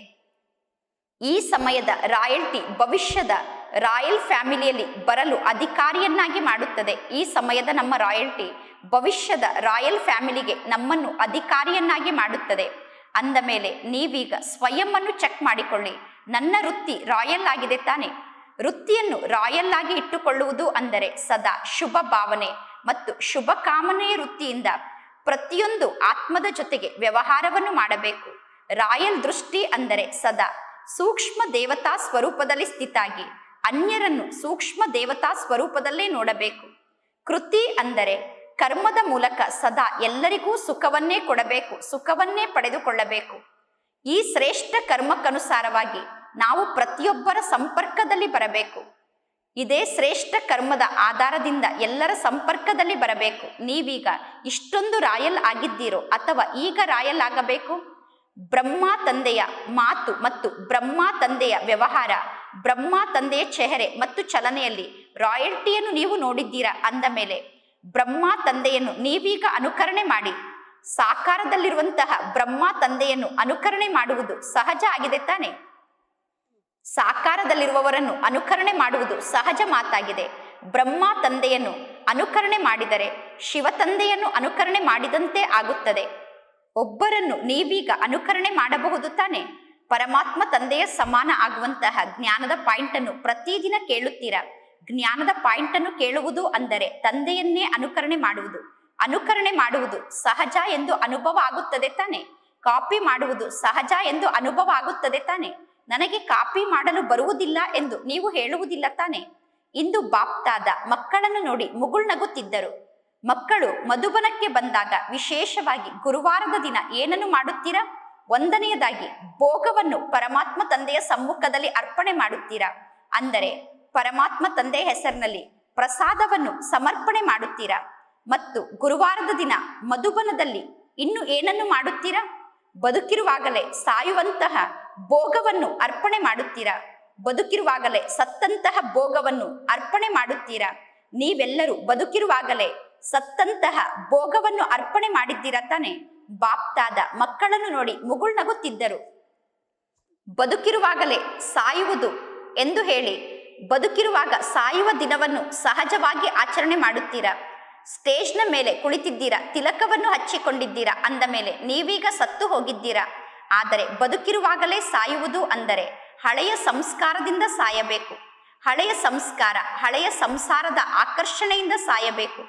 Speaker 1: ಈ ಸಮಯದ ರಾಯಲ್ಟಿ ಭವಿಷ್ಯದ ರಾಯಲ್ ಫ್ಯಾಮಿಲಿಯಲ್ಲಿ ಬರಲು ಅಧಿಕಾರಿಯನ್ನಾಗಿ ಮಾಡುತ್ತದೆ ಈ ಸಮಯದ ನಮ್ಮ ರಾಯಲ್ಟಿ ಭವಿಷ್ಯದ ರಾಯಲ್ ಫ್ಯಾಮಿಲಿಗೆ ನಮ್ಮನ್ನು ಅಧಿಕಾರಿಯನ್ನಾಗಿ ಮಾಡುತ್ತದೆ ಅಂದ ಮೇಲೆ ನೀವೀಗ ಸ್ವಯಂ ಅನ್ನು ಚೆಕ್ ಮಾಡಿಕೊಳ್ಳಿ ನನ್ನ ವೃತ್ತಿ ರಾಯಲ್ ಆಗಿದೆ ತಾನೆ ವೃತ್ತಿಯನ್ನು ರಾಯಲ್ ಆಗಿ ಇಟ್ಟುಕೊಳ್ಳುವುದು ಅಂದರೆ ಸದಾ ಶುಭ ಭಾವನೆ ಮತ್ತು ಶುಭ ಕಾಮನೆಯ ವೃತ್ತಿಯಿಂದ ಪ್ರತಿಯೊಂದು ಆತ್ಮದ ಜೊತೆಗೆ ವ್ಯವಹಾರವನ್ನು ಮಾಡಬೇಕು ರಾಯಲ್ ದೃಷ್ಟಿ ಅಂದರೆ ಸದಾ ಸೂಕ್ಷ್ಮ ದೇವತಾ ಸ್ವರೂಪದಲ್ಲಿ ಸ್ಥಿತಾಗಿ ಅನ್ಯರನ್ನು ಸೂಕ್ಷ್ಮ ದೇವತಾ ಸ್ವರೂಪದಲ್ಲೇ ನೋಡಬೇಕು ಕೃತಿ ಅಂದರೆ ಕರ್ಮದ ಮೂಲಕ ಸದಾ ಎಲ್ಲರಿಗೂ ಸುಖವನ್ನೇ ಕೊಡಬೇಕು ಸುಖವನ್ನೇ ಪಡೆದುಕೊಳ್ಳಬೇಕು ಈ ಶ್ರೇಷ್ಠ ಕರ್ಮಕ್ಕನುಸಾರವಾಗಿ ನಾವು ಪ್ರತಿಯೊಬ್ಬರ ಸಂಪರ್ಕದಲ್ಲಿ ಬರಬೇಕು ಇದೇ ಶ್ರೇಷ್ಠ ಕರ್ಮದ ಆಧಾರದಿಂದ ಎಲ್ಲರ ಸಂಪರ್ಕದಲ್ಲಿ ಬರಬೇಕು ನೀವೀಗ ಇಷ್ಟೊಂದು ರಾಯಲ್ ಆಗಿದ್ದೀರೋ ಅಥವಾ ಈಗ ರಾಯಲ್ ಆಗಬೇಕು ಬ್ರಹ್ಮ ತಂದೆಯ ಮಾತು ಮತ್ತು ಬ್ರಹ್ಮ ತಂದೆಯ ವ್ಯವಹಾರ ಬ್ರಹ್ಮ ತಂದೆಯ ಚೆಹರೆ ಮತ್ತು ಚಲನೆಯಲ್ಲಿ ರಾಯಲ್ಟಿಯನ್ನು ನೀವು ನೋಡಿದ್ದೀರಾ ಅಂದ ಮೇಲೆ ಬ್ರಹ್ಮ ತಂದೆಯನ್ನು ನೀವೀಗ ಅನುಕರಣೆ ಮಾಡಿ ಸಾಕಾರದಲ್ಲಿರುವಂತಹ ಬ್ರಹ್ಮ ತಂದೆಯನ್ನು ಅನುಕರಣೆ ಮಾಡುವುದು ಸಹಜ ಆಗಿದೆ ತಾನೆ ಸಾಕಾರದಲ್ಲಿರುವವರನ್ನು ಅನುಕರಣೆ ಮಾಡುವುದು ಸಹಜ ಮಾತಾಗಿದೆ ಬ್ರಹ್ಮ ತಂದೆಯನ್ನು ಅನುಕರಣೆ ಮಾಡಿದರೆ ಶಿವ ತಂದೆಯನ್ನು ಅನುಕರಣೆ ಮಾಡಿದಂತೆ ಆಗುತ್ತದೆ ಒಬ್ಬರನ್ನು ನೀವೀಗ ಅನುಕರಣೆ ಮಾಡಬಹುದು ತಾನೆ ಪರಮಾತ್ಮ ತಂದೆಯ ಸಮಾನ ಆಗುವಂತಹ ಜ್ಞಾನದ ಪಾಯಿಂಟ್ ಅನ್ನು ಪ್ರತಿದಿನ ಕೇಳುತ್ತೀರಾ ಜ್ಞಾನದ ಪಾಯಿಂಟ್ ಅನ್ನು ಕೇಳುವುದು ಅಂದರೆ ತಂದೆಯನ್ನೇ ಅನುಕರಣೆ ಮಾಡುವುದು ಅನುಕರಣೆ ಮಾಡುವುದು ಸಹಜ ಎಂದು ಅನುಭವ ಆಗುತ್ತದೆ ತಾನೆ ಕಾಪಿ ಮಾಡುವುದು ಸಹಜ ಎಂದು ಅನುಭವ ಆಗುತ್ತದೆ ತಾನೆ ನನಗೆ ಕಾಪಿ ಮಾಡಲು ಬರುವುದಿಲ್ಲ ಎಂದು ನೀವು ಹೇಳುವುದಿಲ್ಲ ತಾನೆ ಇಂದು ಬಾಪ್ತಾದ ಮಕ್ಕಳನ್ನು ನೋಡಿ ಮುಗುಳ್ನಗುತ್ತಿದ್ದರು ಮಕ್ಕಳು ಮಧುಬನಕ್ಕೆ ಬಂದಾಗ ವಿಶೇಷವಾಗಿ ಗುರುವಾರದ ದಿನ ಏನನ್ನು ಮಾಡುತ್ತೀರಾ ಒಂದನೆಯದಾಗಿ ಭೋಗವನ್ನು ಪರಮಾತ್ಮ ತಂದೆಯ ಸಮ್ಮುಖದಲ್ಲಿ ಅರ್ಪಣೆ ಮಾಡುತ್ತೀರಾ ಅಂದರೆ ಪರಮಾತ್ಮ ತಂದೆಯ ಹೆಸರಿನಲ್ಲಿ ಪ್ರಸಾದವನ್ನು ಸಮರ್ಪಣೆ ಮಾಡುತ್ತೀರಾ ಮತ್ತು ಗುರುವಾರದ ದಿನ ಮಧುಬನದಲ್ಲಿ ಇನ್ನು ಏನನ್ನು ಮಾಡುತ್ತೀರಾ ಬದುಕಿರುವಾಗಲೇ ಸಾಯುವಂತಹ ಭೋಗವನ್ನು ಅರ್ಪಣೆ ಮಾಡುತ್ತೀರಾ ಬದುಕಿರುವಾಗಲೇ ಸತ್ತಂತಹ ಭೋಗವನ್ನು ಅರ್ಪಣೆ ಮಾಡುತ್ತೀರಾ ನೀವೆಲ್ಲರೂ ಬದುಕಿರುವಾಗಲೇ ಸತ್ತಂತಹ ಭೋಗವನ್ನು ಅರ್ಪಣೆ ಮಾಡಿದ್ದೀರಾ ತಾನೆ ಬಾಪ್ತಾದ ಮಕ್ಕಳನ್ನು ನೋಡಿ ಮುಗುಳ್ನಗುತ್ತಿದ್ದರು ಬದುಕಿರುವಾಗಲೇ ಸಾಯುವುದು ಎಂದು ಹೇಳಿ ಬದುಕಿರುವಾಗ ಸಾಯುವ ದಿನವನ್ನು ಸಹಜವಾಗಿ ಆಚರಣೆ ಮಾಡುತ್ತೀರಾ ಸ್ಟೇಜ್ನ ಮೇಲೆ ಕುಳಿತಿದ್ದೀರಾ ತಿಲಕವನ್ನು ಹಚ್ಚಿಕೊಂಡಿದ್ದೀರಾ ಅಂದ ಮೇಲೆ ನೀವೀಗ ಸತ್ತು ಹೋಗಿದ್ದೀರಾ ಆದರೆ ಬದುಕಿರುವಾಗಲೇ ಸಾಯುವುದು ಅಂದರೆ ಹಳೆಯ ಸಂಸ್ಕಾರದಿಂದ ಸಾಯಬೇಕು ಹಳೆಯ ಸಂಸ್ಕಾರ ಹಳೆಯ ಸಂಸಾರದ ಆಕರ್ಷಣೆಯಿಂದ ಸಾಯಬೇಕು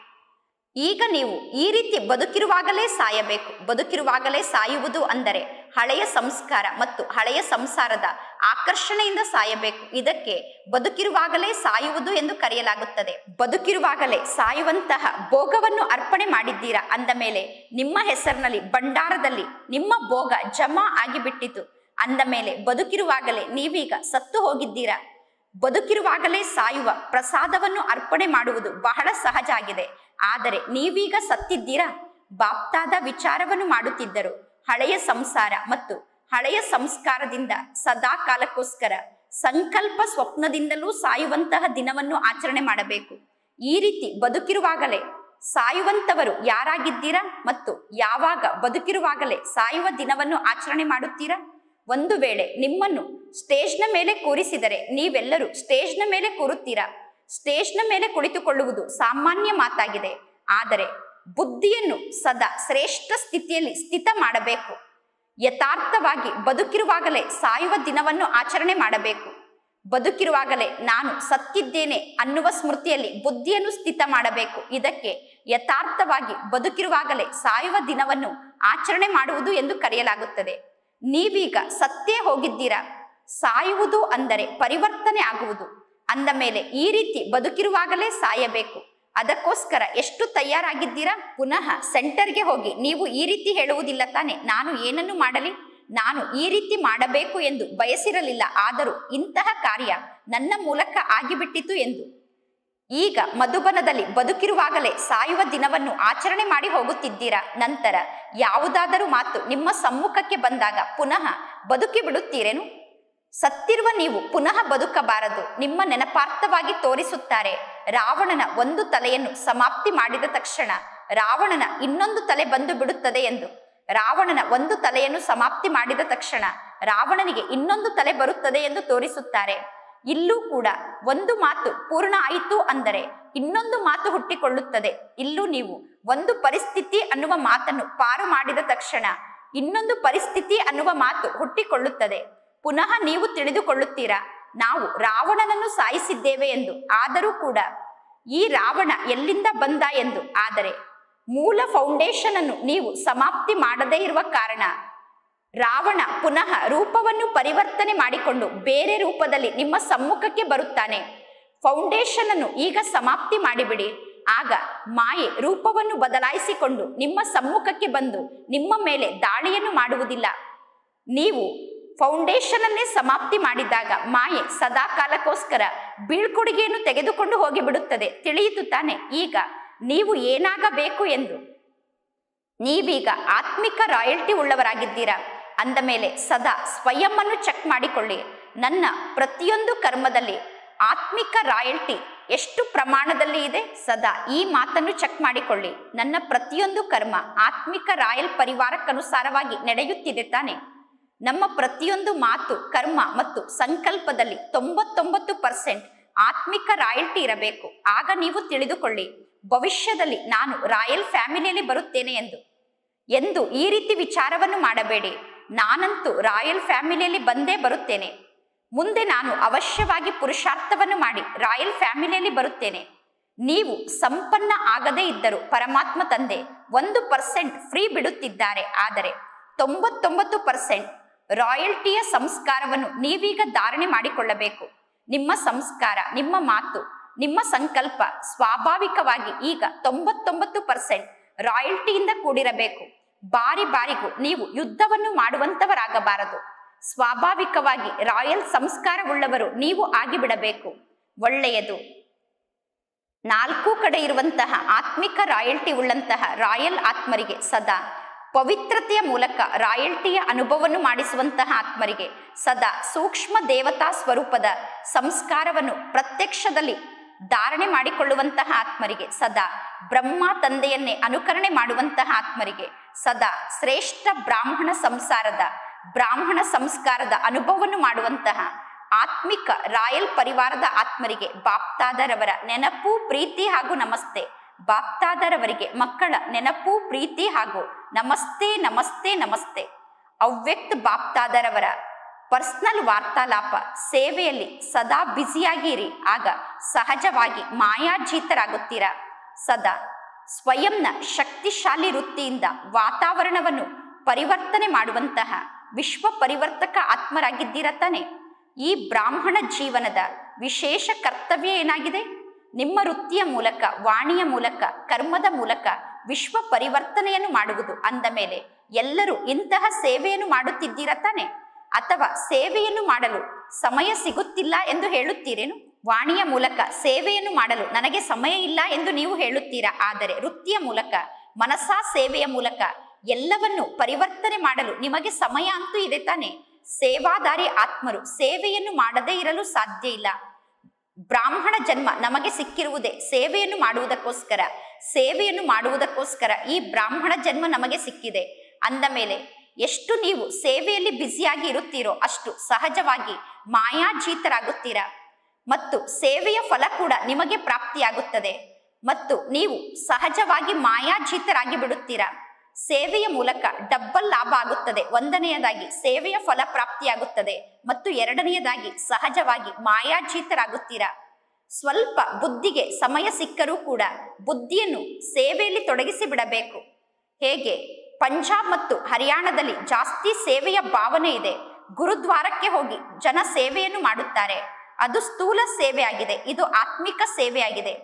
Speaker 1: ಈಗ ನೀವು ಈ ರೀತಿ ಬದುಕಿರುವಾಗಲೇ ಸಾಯಬೇಕು ಬದುಕಿರುವಾಗಲೇ ಸಾಯುವುದು ಅಂದರೆ ಹಳೆಯ ಸಂಸ್ಕಾರ ಮತ್ತು ಹಳೆಯ ಸಂಸಾರದ ಆಕರ್ಷಣೆಯಿಂದ ಸಾಯಬೇಕು ಇದಕ್ಕೆ ಬದುಕಿರುವಾಗಲೇ ಸಾಯುವುದು ಎಂದು ಕರೆಯಲಾಗುತ್ತದೆ ಬದುಕಿರುವಾಗಲೇ ಸಾಯುವಂತಹ ಭೋಗವನ್ನು ಅರ್ಪಣೆ ಮಾಡಿದ್ದೀರಾ ಅಂದ ಮೇಲೆ ನಿಮ್ಮ ಹೆಸರಿನಲ್ಲಿ ಭಂಡಾರದಲ್ಲಿ ನಿಮ್ಮ ಭೋಗ ಜಮಾ ಆಗಿಬಿಟ್ಟಿತು ಅಂದ ಮೇಲೆ ಬದುಕಿರುವಾಗಲೇ ನೀವೀಗ ಸತ್ತು ಹೋಗಿದ್ದೀರಾ ಬದುಕಿರುವಾಗಲೇ ಸಾಯುವ ಪ್ರಸಾದವನ್ನು ಅರ್ಪಣೆ ಮಾಡುವುದು ಬಹಳ ಸಹಜ ಆಗಿದೆ ಆದರೆ ನೀವೀಗ ಸತ್ತಿದ್ದೀರಾ ಬಾಪ್ತಾದ ವಿಚಾರವನ್ನು ಮಾಡುತ್ತಿದ್ದರು ಹಳೆಯ ಸಂಸಾರ ಮತ್ತು ಹಳೆಯ ಸಂಸ್ಕಾರದಿಂದ ಸದಾ ಕಾಲಕ್ಕೋಸ್ಕರ ಸಂಕಲ್ಪ ಸ್ವಪ್ನದಿಂದಲೂ ಸಾಯುವಂತಹ ದಿನವನ್ನು ಆಚರಣೆ ಮಾಡಬೇಕು ಈ ರೀತಿ ಬದುಕಿರುವಾಗಲೇ ಸಾಯುವಂತವರು ಯಾರಾಗಿದ್ದೀರಾ ಮತ್ತು ಯಾವಾಗ ಬದುಕಿರುವಾಗಲೇ ಸಾಯುವ ದಿನವನ್ನು ಆಚರಣೆ ಮಾಡುತ್ತೀರಾ ಒಂದು ವೇಳೆ ನಿಮ್ಮನ್ನು ಸ್ಟೇಜ್ನ ಮೇಲೆ ಕೂರಿಸಿದರೆ ನೀವೆಲ್ಲರೂ ಸ್ಟೇಜ್ನ ಮೇಲೆ ಕೂರುತ್ತೀರಾ ಸ್ಟೇಜ್ನ ಮೇಲೆ ಕುಳಿತುಕೊಳ್ಳುವುದು ಸಾಮಾನ್ಯ ಮಾತಾಗಿದೆ ಆದರೆ ಬುದ್ಧಿಯನ್ನು ಸದಾ ಶ್ರೇಷ್ಠ ಸ್ಥಿತಿಯಲ್ಲಿ ಸ್ಥಿತ ಮಾಡಬೇಕು ಯಥಾರ್ಥವಾಗಿ ಬದುಕಿರುವಾಗಲೇ ಸಾಯುವ ದಿನವನ್ನು ಆಚರಣೆ ಮಾಡಬೇಕು ಬದುಕಿರುವಾಗಲೇ ನಾನು ಸತ್ತಿದ್ದೇನೆ ಅನ್ನುವ ಸ್ಮೃತಿಯಲ್ಲಿ ಬುದ್ಧಿಯನ್ನು ಸ್ಥಿತ ಮಾಡಬೇಕು ಇದಕ್ಕೆ ಯಥಾರ್ಥವಾಗಿ ಬದುಕಿರುವಾಗಲೇ ಸಾಯುವ ದಿನವನ್ನು ಆಚರಣೆ ಮಾಡುವುದು ಎಂದು ಕರೆಯಲಾಗುತ್ತದೆ ನೀವೀಗ ಸತ್ತೇ ಹೋಗಿದ್ದೀರಾ ಸಾಯುವುದು ಅಂದರೆ ಪರಿವರ್ತನೆ ಆಗುವುದು ಅಂದ ಮೇಲೆ ಈ ರೀತಿ ಬದುಕಿರುವಾಗಲೇ ಸಾಯಬೇಕು ಅದಕ್ಕೋಸ್ಕರ ಎಷ್ಟು ತಯಾರಾಗಿದ್ದೀರಾ ಪುನಃ ಸೆಂಟರ್ಗೆ ಹೋಗಿ ನೀವು ಈ ರೀತಿ ಹೇಳುವುದಿಲ್ಲ ತಾನೆ ನಾನು ಏನನ್ನು ಮಾಡಲಿ ನಾನು ಈ ರೀತಿ ಮಾಡಬೇಕು ಎಂದು ಬಯಸಿರಲಿಲ್ಲ ಆದರೂ ಇಂತಹ ಕಾರ್ಯ ನನ್ನ ಮೂಲಕ ಆಗಿಬಿಟ್ಟಿತು ಎಂದು ಈಗ ಮಧುಬನದಲ್ಲಿ ಬದುಕಿರುವಾಗಲೇ ಸಾಯುವ ದಿನವನ್ನು ಆಚರಣೆ ಮಾಡಿ ಹೋಗುತ್ತಿದ್ದೀರಾ ನಂತರ ಯಾವುದಾದರೂ ಮಾತು ನಿಮ್ಮ ಸಮ್ಮುಖಕ್ಕೆ ಬಂದಾಗ ಪುನಃ ಬದುಕಿ ಬಿಡುತ್ತೀರೇನು ಸತ್ತಿರುವ ನೀವು ಪುನಃ ಬದುಕಬಾರದು ನಿಮ್ಮ ನೆನಪಾರ್ಥವಾಗಿ ತೋರಿಸುತ್ತಾರೆ ರಾವಣನ ಒಂದು ತಲೆಯನ್ನು ಸಮಾಪ್ತಿ ಮಾಡಿದ ತಕ್ಷಣ ರಾವಣನ ಇನ್ನೊಂದು ತಲೆ ಬಂದು ಬಿಡುತ್ತದೆ ಎಂದು ರಾವಣನ ಒಂದು ತಲೆಯನ್ನು ಸಮಾಪ್ತಿ ಮಾಡಿದ ತಕ್ಷಣ ರಾವಣನಿಗೆ ಇನ್ನೊಂದು ತಲೆ ಬರುತ್ತದೆ ಎಂದು ತೋರಿಸುತ್ತಾರೆ ಇಲ್ಲೂ ಕೂಡ ಒಂದು ಮಾತು ಪೂರ್ಣ ಆಯಿತು ಅಂದರೆ ಇನ್ನೊಂದು ಮಾತು ಹುಟ್ಟಿಕೊಳ್ಳುತ್ತದೆ ಇಲ್ಲೂ ನೀವು ಒಂದು ಪರಿಸ್ಥಿತಿ ಅನ್ನುವ ಮಾತನ್ನು ಪಾರು ಮಾಡಿದ ತಕ್ಷಣ ಇನ್ನೊಂದು ಪರಿಸ್ಥಿತಿ ಅನ್ನುವ ಮಾತು ಹುಟ್ಟಿಕೊಳ್ಳುತ್ತದೆ ಪುನಃ ನೀವು ತಿಳಿದುಕೊಳ್ಳುತ್ತೀರಾ ನಾವು ರಾವಣನನ್ನು ಸಾಯಿಸಿದ್ದೇವೆ ಎಂದು ಆದರೂ ಕೂಡ ಈ ರಾವಣ ಎಲ್ಲಿಂದ ಬಂದ ಎಂದು ಆದರೆ ಮೂಲ ಫೌಂಡೇಶನ್ ಅನ್ನು ನೀವು ಸಮಾಪ್ತಿ ಮಾಡದೇ ಇರುವ ಕಾರಣ ರಾವಣ ಪುನಃ ರೂಪವನ್ನು ಪರಿವರ್ತನೆ ಮಾಡಿಕೊಂಡು ಬೇರೆ ರೂಪದಲ್ಲಿ ನಿಮ್ಮ ಸಮ್ಮುಖಕ್ಕೆ ಬರುತ್ತಾನೆ ಫೌಂಡೇಶನ್ ಅನ್ನು ಈಗ ಸಮಾಪ್ತಿ ಮಾಡಿಬಿಡಿ ಆಗ ಮಾಯೆ ರೂಪವನ್ನು ಬದಲಾಯಿಸಿಕೊಂಡು ನಿಮ್ಮ ಸಮ್ಮುಖಕ್ಕೆ ಬಂದು ನಿಮ್ಮ ಮೇಲೆ ದಾಳಿಯನ್ನು ಮಾಡುವುದಿಲ್ಲ ನೀವು ಫೌಂಡೇಶನ್ ಅನ್ನೇ ಸಮಾಪ್ತಿ ಮಾಡಿದಾಗ ಮಾಯೆ ಸದಾ ಕಾಲಕ್ಕೋಸ್ಕರ ಬೀಳ್ಕೊಡುಗೆಯನ್ನು ತೆಗೆದುಕೊಂಡು ಹೋಗಿಬಿಡುತ್ತದೆ ತಿಳಿಯಿತು ತಾನೆ ಈಗ ನೀವು ಏನಾಗಬೇಕು ಎಂದು ನೀವೀಗ ಆತ್ಮಿಕ ರಾಯಲ್ಟಿ ಉಳ್ಳವರಾಗಿದ್ದೀರಾ ಅಂದ ಮೇಲೆ ಸದಾ ಸ್ವಯಂ ಅನ್ನು ಚೆಕ್ ಮಾಡಿಕೊಳ್ಳಿ ನನ್ನ ಪ್ರತಿಯೊಂದು ಕರ್ಮದಲ್ಲಿ ಆತ್ಮಿಕ ರಾಯಲ್ಟಿ ಎಷ್ಟು ಪ್ರಮಾಣದಲ್ಲಿ ಇದೆ ಸದಾ ಈ ಮಾತನ್ನು ಚೆಕ್ ಮಾಡಿಕೊಳ್ಳಿ ನನ್ನ ಪ್ರತಿಯೊಂದು ಕರ್ಮ ಆತ್ಮಿಕ ರಾಯಲ್ ಪರಿವಾರಕ್ಕನುಸಾರವಾಗಿ ನಡೆಯುತ್ತಿದೆ ತಾನೆ ನಮ್ಮ ಪ್ರತಿಯೊಂದು ಮಾತು ಕರ್ಮ ಮತ್ತು ಸಂಕಲ್ಪದಲ್ಲಿ ತೊಂಬತ್ತೊಂಬತ್ತು ಪರ್ಸೆಂಟ್ ಆತ್ಮಿಕ ರಾಯಲ್ಟಿ ಇರಬೇಕು ಆಗ ನೀವು ತಿಳಿದುಕೊಳ್ಳಿ ಭವಿಷ್ಯದಲ್ಲಿ ನಾನು ರಾಯಲ್ ಫ್ಯಾಮಿಲಿಯಲ್ಲಿ ಬರುತ್ತೇನೆ ಎಂದು ಎಂದು ಈ ರೀತಿ ವಿಚಾರವನ್ನು ಮಾಡಬೇಡಿ ನಾನಂತೂ ರಾಯಲ್ ಫ್ಯಾಮಿಲಿಯಲ್ಲಿ ಬಂದೇ ಬರುತ್ತೇನೆ ಮುಂದೆ ನಾನು ಅವಶ್ಯವಾಗಿ ಪುರುಷಾರ್ಥವನ್ನು ಮಾಡಿ ರಾಯಲ್ ಫ್ಯಾಮಿಲಿಯಲ್ಲಿ ಬರುತ್ತೇನೆ ನೀವು ಸಂಪನ್ನ ಆಗದೇ ಇದ್ದರೂ ಪರಮಾತ್ಮ ತಂದೆ ಒಂದು ಪರ್ಸೆಂಟ್ ಫ್ರೀ ಬಿಡುತ್ತಿದ್ದಾರೆ ಆದರೆ ತೊಂಬತ್ತೊಂಬತ್ತು ಪರ್ಸೆಂಟ್ ರಾಯಲ್ಟಿಯ ಸಂಸ್ಕಾರವನ್ನು ನೀವೀಗ ಧಾರಣೆ ಮಾಡಿಕೊಳ್ಳಬೇಕು ನಿಮ್ಮ ಸಂಸ್ಕಾರ ನಿಮ್ಮ ಮಾತು ನಿಮ್ಮ ಸಂಕಲ್ಪ ಸ್ವಾಭಾವಿಕವಾಗಿ ಈಗ ತೊಂಬತ್ತೊಂಬತ್ತು ಪರ್ಸೆಂಟ್ ರಾಯಲ್ಟಿಯಿಂದ ಕೂಡಿರಬೇಕು ಬಾರಿ ಬಾರಿಗೂ ನೀವು ಯುದ್ಧವನ್ನು ಮಾಡುವಂತವರಾಗಬಾರದು ಸ್ವಾಭಾವಿಕವಾಗಿ ರಾಯಲ್ ಸಂಸ್ಕಾರವುಳ್ಳವರು ನೀವು ಆಗಿಬಿಡಬೇಕು ಒಳ್ಳೆಯದು ನಾಲ್ಕು ಕಡೆ ಇರುವಂತಹ ಆತ್ಮಿಕ ರಾಯಲ್ಟಿ ಉಳ್ಳಂತಹ ರಾಯಲ್ ಆತ್ಮರಿಗೆ ಸದಾ ಪವಿತ್ರತೆಯ ಮೂಲಕ ರಾಯಲ್ಟಿಯ ಅನುಭವವನ್ನು ಮಾಡಿಸುವಂತಹ ಆತ್ಮರಿಗೆ ಸದಾ ಸೂಕ್ಷ್ಮ ದೇವತಾ ಸ್ವರೂಪದ ಸಂಸ್ಕಾರವನ್ನು ಪ್ರತ್ಯಕ್ಷದಲ್ಲಿ ಧಾರಣೆ ಮಾಡಿಕೊಳ್ಳುವಂತಹ ಆತ್ಮರಿಗೆ ಸದಾ ಬ್ರಹ್ಮ ತಂದೆಯನ್ನೇ ಅನುಕರಣೆ ಮಾಡುವಂತಹ ಆತ್ಮರಿಗೆ ಸದಾ ಶ್ರೇಷ್ಠ ಬ್ರಾಹ್ಮಣ ಸಂಸಾರದ ಬ್ರಾಹ್ಮಣ ಸಂಸ್ಕಾರದ ಅನುಭವವನ್ನು ಮಾಡುವಂತಹ ಆತ್ಮಿಕ ರಾಯಲ್ ಪರಿವಾರದ ಆತ್ಮರಿಗೆ ಬಾಪ್ತಾದರವರ ನೆನಪು ಪ್ರೀತಿ ಹಾಗೂ ನಮಸ್ತೆ ಬಾಪ್ತಾದರವರಿಗೆ ಮಕ್ಕಳ ನೆನಪು ಪ್ರೀತಿ ಹಾಗೂ ನಮಸ್ತೆ ನಮಸ್ತೆ ನಮಸ್ತೆ ಅವ್ಯಕ್ತ ಬಾಪ್ತಾದರವರ ಪರ್ಸನಲ್ ವಾರ್ತಾಲಾಪ ಸೇವೆಯಲ್ಲಿ ಸದಾ ಬ್ಯುಸಿಯಾಗಿರಿ ಆಗ ಸಹಜವಾಗಿ ಮಾಯಾಜೀತರಾಗುತ್ತೀರಾ ಸದಾ ಸ್ವಯಂನ ಶಕ್ತಿಶಾಲಿ ವೃತ್ತಿಯಿಂದ ವಾತಾವರಣವನ್ನು ಪರಿವರ್ತನೆ ಮಾಡುವಂತಹ ವಿಶ್ವ ಪರಿವರ್ತಕ ಆತ್ಮರಾಗಿದ್ದೀರ ತಾನೆ ಈ ಬ್ರಾಹ್ಮಣ ಜೀವನದ ವಿಶೇಷ ಕರ್ತವ್ಯ ಏನಾಗಿದೆ ನಿಮ್ಮ ವೃತ್ತಿಯ ಮೂಲಕ ವಾಣಿಯ ಮೂಲಕ ಕರ್ಮದ ಮೂಲಕ ವಿಶ್ವ ಪರಿವರ್ತನೆಯನ್ನು ಮಾಡುವುದು ಅಂದ ಮೇಲೆ ಎಲ್ಲರೂ ಇಂತಹ ಸೇವೆಯನ್ನು ಮಾಡುತ್ತಿದ್ದೀರಾ ತಾನೆ ಅಥವಾ ಸೇವೆಯನ್ನು ಮಾಡಲು ಸಮಯ ಸಿಗುತ್ತಿಲ್ಲ ಎಂದು ಹೇಳುತ್ತೀರೇನು ವಾಣಿಯ ಮೂಲಕ ಸೇವೆಯನ್ನು ಮಾಡಲು ನನಗೆ ಸಮಯ ಇಲ್ಲ ಎಂದು ನೀವು ಹೇಳುತ್ತೀರಾ ಆದರೆ ವೃತ್ತಿಯ ಮೂಲಕ ಮನಸಾ ಸೇವೆಯ ಮೂಲಕ ಎಲ್ಲವನ್ನು ಪರಿವರ್ತನೆ ಮಾಡಲು ನಿಮಗೆ ಸಮಯ ಅಂತೂ ಇದೆ ತಾನೆ ಸೇವಾದಾರಿ ಆತ್ಮರು ಸೇವೆಯನ್ನು ಮಾಡದೇ ಇರಲು ಸಾಧ್ಯ ಇಲ್ಲ ಬ್ರಾಹ್ಮಣ ಜನ್ಮ ನಮಗೆ ಸಿಕ್ಕಿರುವುದೇ ಸೇವೆಯನ್ನು ಮಾಡುವುದಕ್ಕೋಸ್ಕರ ಸೇವೆಯನ್ನು ಮಾಡುವುದಕ್ಕೋಸ್ಕರ ಈ ಬ್ರಾಹ್ಮಣ ಜನ್ಮ ನಮಗೆ ಸಿಕ್ಕಿದೆ ಅಂದ ಮೇಲೆ ಎಷ್ಟು ನೀವು ಸೇವೆಯಲ್ಲಿ ಬ್ಯುಸಿಯಾಗಿ ಇರುತ್ತೀರೋ ಅಷ್ಟು ಸಹಜವಾಗಿ ಮಾಯಾಜೀತರಾಗುತ್ತೀರಾ ಮತ್ತು ಸೇವೆಯ ಫಲ ಕೂಡ ನಿಮಗೆ ಪ್ರಾಪ್ತಿಯಾಗುತ್ತದೆ ಮತ್ತು ನೀವು ಸಹಜವಾಗಿ ಮಾಯಾಜೀತರಾಗಿ ಬಿಡುತ್ತೀರಾ ಸೇವೆಯ ಮೂಲಕ ಡಬ್ಬಲ್ ಲಾಭ ಆಗುತ್ತದೆ ಒಂದನೆಯದಾಗಿ ಸೇವೆಯ ಫಲ ಪ್ರಾಪ್ತಿಯಾಗುತ್ತದೆ ಮತ್ತು ಎರಡನೆಯದಾಗಿ ಸಹಜವಾಗಿ ಮಾಯಾಜೀತರಾಗುತ್ತೀರಾ ಸ್ವಲ್ಪ ಬುದ್ಧಿಗೆ ಸಮಯ ಸಿಕ್ಕರೂ ಕೂಡ ಬುದ್ಧಿಯನ್ನು ಸೇವೆಯಲ್ಲಿ ತೊಡಗಿಸಿ ಬಿಡಬೇಕು ಹೇಗೆ ಪಂಜಾಬ್ ಮತ್ತು ಹರಿಯಾಣದಲ್ಲಿ ಜಾಸ್ತಿ ಸೇವೆಯ ಭಾವನೆ ಇದೆ ಗುರುದ್ವಾರಕ್ಕೆ ಹೋಗಿ ಜನ ಸೇವೆಯನ್ನು ಮಾಡುತ್ತಾರೆ ಅದು ಸ್ಥೂಲ ಸೇವೆ ಆಗಿದೆ ಇದು ಆತ್ಮಿಕ ಸೇವೆ ಆಗಿದೆ